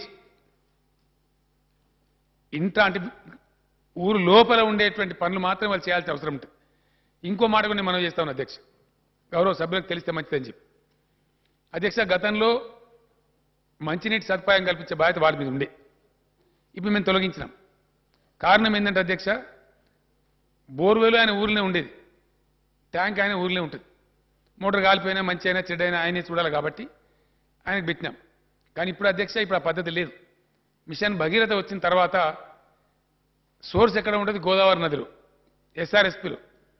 ఇంట్రా అంటే ఊరు లోపల ఉండేటువంటి పనులు మాత్రం వాళ్ళు చేయాల్సిన అవసరం ఉంటుంది ఇంకో మాట కూడా నేను మనం చేస్తాను అధ్యక్ష గౌరవ సభ్యులకు తెలిస్తే మంచిదని చెప్పి అధ్యక్ష గతంలో మంచినీటి సదుపాయం కల్పించే బాధ్యత వాడి మీద ఉండే ఇప్పుడు మేము తొలగించినాం కారణం ఏంటంటే అధ్యక్ష బోర్వెలు ఆయన ఊరిలో ఉండేది ట్యాంక్ ఆయన ఊరిలో ఉంటుంది మోటార్ కాలిపోయినా మంచి అయినా చెడ్డ అయినా ఆయనే చూడాలి కాబట్టి ఆయనకు పెట్టినాం కానీ ఇప్పుడు అధ్యక్ష ఇప్పుడు ఆ పద్ధతి లేదు మిషన్ భగీరథ వచ్చిన తర్వాత సోర్స్ ఎక్కడ ఉంటుంది గోదావరి నదిలో ఎస్ఆర్ఎస్పిలో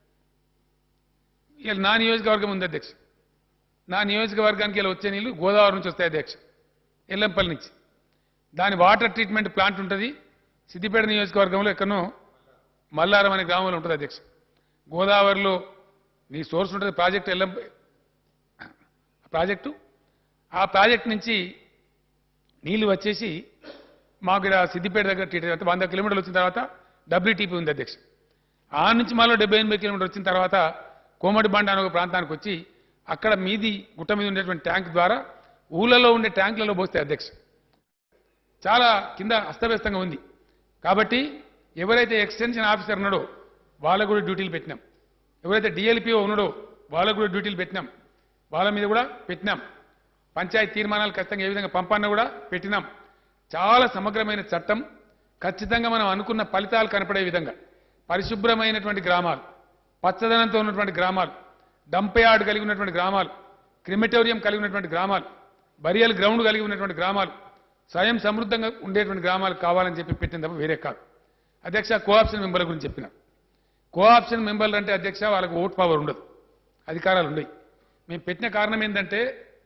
ఇలా నా నియోజకవర్గం ఉంది అధ్యక్ష నా నియోజకవర్గానికి ఇలా వచ్చే నీళ్లు గోదావరి నుంచి వస్తాయి అధ్యక్ష ఎల్లంపల్లి నుంచి దాని వాటర్ ట్రీట్మెంట్ ప్లాంట్ ఉంటుంది సిద్దిపేట నియోజకవర్గంలో ఎక్కడనో మల్లారం అనే గ్రామంలో ఉంటుంది అధ్యక్ష గోదావరిలో నీ సోర్స్ ఉంటుంది ప్రాజెక్టు ఎల్లం ప్రాజెక్టు ఆ ప్రాజెక్ట్ నుంచి నీళ్లు వచ్చేసి మాకు ఇక్కడ సిద్దిపేట దగ్గర ట్రీట్ వంద కిలోమీటర్లు వచ్చిన తర్వాత డబ్ల్యూటీపీ ఉంది అధ్యక్ష ఆ నుంచి మళ్ళీ డెబ్బై ఎనభై కిలోమీటర్ వచ్చిన తర్వాత కోమటి బండ అనే ఒక ప్రాంతానికి వచ్చి అక్కడ మీది గుట్ట మీద ఉండేటువంటి ట్యాంక్ ద్వారా ఊళ్ళలో ఉండే ట్యాంకులలో పోస్తాయి అధ్యక్ష చాలా కింద అస్తవ్యస్తంగా ఉంది కాబట్టి ఎవరైతే ఎక్స్టెన్షన్ ఆఫీసర్ ఉన్నాడో వాళ్ళకు కూడా డ్యూటీలు పెట్టినాం ఎవరైతే డిఎల్పిఓ ఉన్నాడో వాళ్ళకు కూడా డ్యూటీలు పెట్టినాం వాళ్ళ మీద కూడా పెట్టినాం పంచాయతీ తీర్మానాలు ఖచ్చితంగా ఏ విధంగా పంపన్నా కూడా పెట్టినాం చాలా సమగ్రమైన చట్టం ఖచ్చితంగా మనం అనుకున్న ఫలితాలు కనపడే విధంగా పరిశుభ్రమైనటువంటి గ్రామాలు పచ్చదనంతో ఉన్నటువంటి గ్రామాలు డంప్ యార్డ్ కలిగి ఉన్నటువంటి గ్రామాలు క్రిమిటోరియం కలిగి ఉన్నటువంటి గ్రామాలు బరియల్ గ్రౌండ్ కలిగి ఉన్నటువంటి గ్రామాలు స్వయం సమృద్ధంగా ఉండేటువంటి గ్రామాలు కావాలని చెప్పి పెట్టిన తప్ప వేరే కాదు అధ్యక్ష కోఆప్షన్ మెంబర్ల గురించి చెప్పిన కోఆప్షన్ మెంబర్లు అంటే అధ్యక్ష వాళ్ళకు ఓట్ పవర్ ఉండదు అధికారాలు ఉండవు మేము పెట్టిన కారణం ఏంటంటే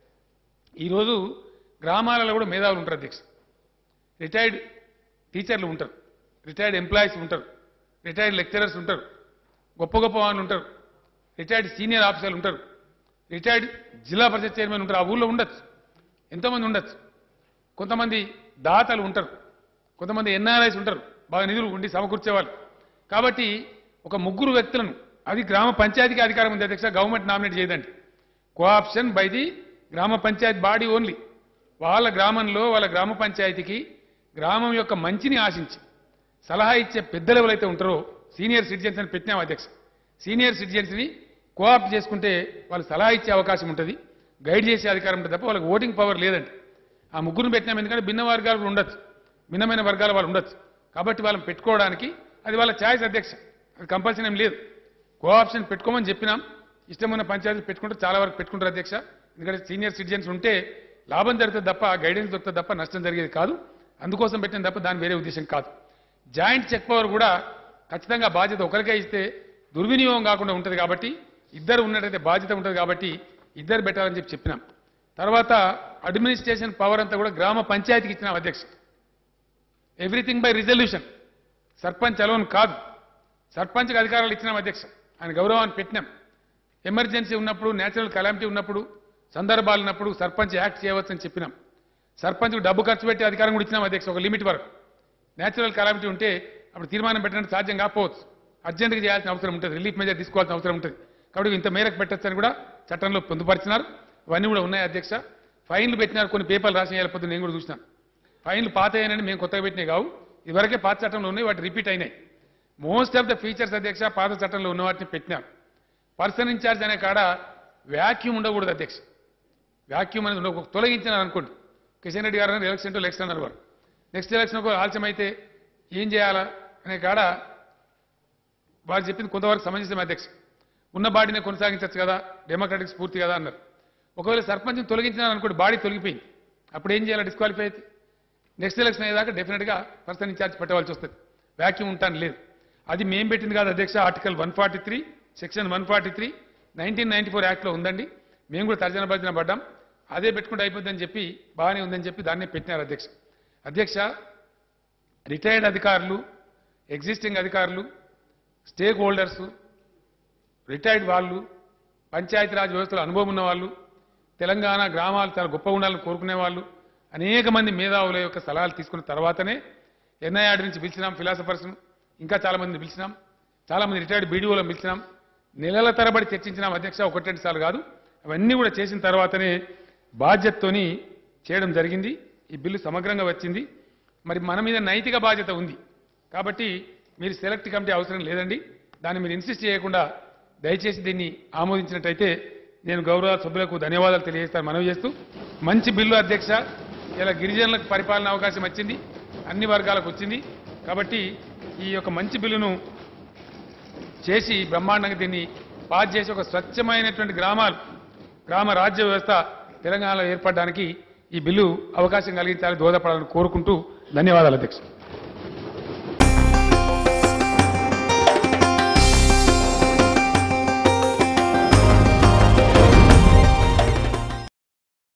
ఈరోజు గ్రామాలలో కూడా మేధావులు ఉంటారు అధ్యక్ష రిటైర్డ్ టీచర్లు ఉంటారు రిటైర్డ్ ఎంప్లాయీస్ ఉంటారు రిటైర్డ్ లెక్చరర్స్ ఉంటారు గొప్ప గొప్ప వాళ్ళు ఉంటారు రిటైర్డ్ సీనియర్ ఆఫీసర్లు ఉంటారు రిటైర్డ్ జిల్లా పరిషత్ చైర్మన్ ఉంటారు ఆ ఊళ్ళో ఉండొచ్చు ఎంతోమంది ఉండొచ్చు కొంతమంది దాతలు ఉంటారు కొంతమంది ఎన్ఆర్ఐస్ ఉంటారు బాగా నిధులు ఉండి సమకూర్చేవాళ్ళు కాబట్టి ఒక ముగ్గురు వ్యక్తులను అది గ్రామ పంచాయతీకి అధికారం ఉంది అధ్యక్ష గవర్నమెంట్ నామినేట్ చేయదండి co-option by the gram panchayat body only వాళ్ళ గ్రామంలో వాళ్ళ గ్రామ పంచాయతీకి గ్రామం యొక్క మంచిని ఆశించి సలహా ఇచ్చే పెద్దలు ఎవరైతే ఉంటారో సీనియర్ సిటిజన్స్ అని పెట్టినాం అధ్యక్ష సీనియర్ సిటిజన్స్ని కోఆప్ట్ చేసుకుంటే వాళ్ళు సలహా ఇచ్చే అవకాశం ఉంటుంది గైడ్ చేసే అధికారం ఉంటుంది తప్ప వాళ్ళకి ఓటింగ్ పవర్ లేదండి ఆ ముగ్గురిని పెట్టినాం ఎందుకంటే భిన్న వర్గాలు కూడా ఉండొచ్చు భిన్నమైన వర్గాల వాళ్ళు ఉండొచ్చు కాబట్టి వాళ్ళని పెట్టుకోవడానికి అది వాళ్ళ ఛాయిస్ అధ్యక్ష అది కంపల్సరీ ఏం లేదు కోఆప్షన్ పెట్టుకోమని చెప్పినాం ఇష్టమైన పంచాయతీ పెట్టుకుంటే చాలా వరకు పెట్టుకుంటారు అధ్యక్ష ఎందుకంటే సీనియర్ సిటిజన్స్ ఉంటే లాభం జరుగుతుంది తప్ప గైడెన్స్ దొరుకుతుంది తప్ప నష్టం జరిగేది కాదు అందుకోసం పెట్టిన తప్ప దాని వేరే ఉద్దేశం కాదు జాయింట్ చెక్ పవర్ కూడా ఖచ్చితంగా బాధ్యత ఒకరికే ఇస్తే దుర్వినియోగం కాకుండా ఉంటుంది కాబట్టి ఇద్దరు ఉన్నట్టయితే బాధ్యత ఉంటుంది కాబట్టి ఇద్దరు పెట్టాలని చెప్పి చెప్పినాం తర్వాత అడ్మినిస్ట్రేషన్ పవర్ అంతా కూడా గ్రామ పంచాయతీకి ఇచ్చినాం అధ్యక్ష everything by resolution sarpanch alone కాదు సర్పంచ్కి అధికారాలు ఇచ్చినాం అధ్యక్ష ఆయన గౌరవాన్ని పెట్టినాం ఎమర్జెన్సీ ఉన్నప్పుడు నేచురల్ కలామిటీ ఉన్నప్పుడు సందర్భాలు ఉన్నప్పుడు సర్పంచ్ యాక్ట్ చేయవచ్చని చెప్పినాం సర్పంచ్కు డబ్బు ఖర్చు పెట్టి అధికారం కూడా ఇచ్చినాం అధ్యక్ష ఒక లిమిట్ వరకు నేచురల్ కలామిటీ ఉంటే అప్పుడు తీర్మానం పెట్టడానికి సాధ్యం కాకపోవచ్చు అర్జెంటుగా చేయాల్సిన అవసరం ఉంటుంది రిలీఫ్ మెజర్ తీసుకోవాల్సిన అవసరం ఉంటుంది కాబట్టి ఇంత మేరకు పెట్టచ్చని కూడా చట్టంలో పొందుపరిచినారు ఇవన్నీ కూడా ఉన్నాయి అధ్యక్ష ఫైన్లు పెట్టినారు కొన్ని పేపర్లు రాసిన వెళ్ళిపోతే నేను కూడా చూసినాను ఫైన్లు పాత అయినాయని మేము కొత్తగా పెట్టినాయి కావు ఇదివరకే పాత చట్టంలో ఉన్నాయి వాటి రిపీట్ అయినాయి మోస్ట్ ఆఫ్ ద ఫీచర్స్ అధ్యక్ష పాత చట్టంలో ఉన్న వాటిని పెట్టినారు పర్సన్ ఇన్ఛార్జ్ అనే కాడ వ్యాక్యూమ్ ఉండకూడదు అధ్యక్ష వ్యాక్యూమ్ అనేది ఉండకూడదు తొలగించినారు అనుకోండి కిషన్ రెడ్డి గారు ఎలక్షన్ టు ఎలక్షన్ అన్నారు వారు నెక్స్ట్ ఎలక్షన్ ఆలస్యం అయితే ఏం చేయాలా అనే కాడ వారు చెప్పింది కొంతవరకు సమంజసం అధ్యక్ష ఉన్న బాడీని కొనసాగించవచ్చు కదా డెమోక్రాటిక్ స్ఫూర్తి కదా అన్నారు ఒకవేళ సర్పంచ్ని తొలగించినారు అనుకోండి బాడీ తొలగిపోయింది అప్పుడు ఏం చేయాలి డిస్క్వాలిఫై అయితే నెక్స్ట్ ఎలక్షన్ అయ్యేదాకా డెఫినెట్గా పర్సన్ ఇన్ఛార్జ్ పెట్టవలసి వస్తుంది వ్యాక్యూమ్ ఉంటాను లేదు అది మేం పెట్టింది కాదు అధ్యక్ష article one forty three section one forty three nineteen ninety four యాక్ట్లో ఉందండి మేము కూడా తర్జన భర్జన పడ్డాం అదే పెట్టుకుంటే అయిపోద్దని చెప్పి బాగానే ఉందని చెప్పి దాన్నే పెట్టినారు అధ్యక్ష అధ్యక్ష రిటైర్డ్ అధికారులు ఎగ్జిస్టింగ్ అధికారులు స్టేక్ హోల్డర్స్ రిటైర్డ్ వాళ్ళు పంచాయతీరాజ్ వ్యవస్థలో అనుభవం ఉన్న వాళ్ళు తెలంగాణ గ్రామాలు చాలా గొప్ప ఉండాలని కోరుకునే వాళ్ళు అనేక మంది మేధావుల యొక్క సలహాలు తీసుకున్న తర్వాతనే ఎన్ఐఆర్ నుంచి పిలిచినాం ఫిలాసఫర్స్ ఇంకా చాలా మందిని పిలిచినాం చాలా మంది రిటైర్డ్ బీడీఓలను పిలిచినాం నెలల తరబడి చర్చించినాం అధ్యక్ష ఒకటి రెండు సార్లు కాదు అవన్నీ కూడా చేసిన తర్వాతనే బాధ్యతతోని చేయడం జరిగింది ఈ బిల్లు సమగ్రంగా వచ్చింది మరి మన మీద నైతిక బాధ్యత ఉంది కాబట్టి మీరు సెలెక్ట్ కమిటీ అవసరం లేదండి దాన్ని మీరు ఇన్సిస్ట్ చేయకుండా దయచేసి దీన్ని ఆమోదించినట్టయితే నేను గౌరవ సభ్యులకు ధన్యవాదాలు తెలియజేస్తాను మనవి చేస్తూ మంచి బిల్లు అధ్యక్ష ఇలా గిరిజనులకు పరిపాలన అవకాశం వచ్చింది అన్ని వర్గాలకు వచ్చింది కాబట్టి ఈ యొక్క మంచి బిల్లును చేసి బ్రహ్మాండంగా దీన్ని పాస్ చేసి ఒక స్వచ్ఛమైనటువంటి గ్రామాలు గ్రామ రాజ్య వ్యవస్థ తెలంగాణలో ఏర్పడడానికి ఈ బిల్లు అవకాశం కలిగించాలని దోహదపడాలని కోరుకుంటూ ధన్యవాదాలు అధ్యక్ష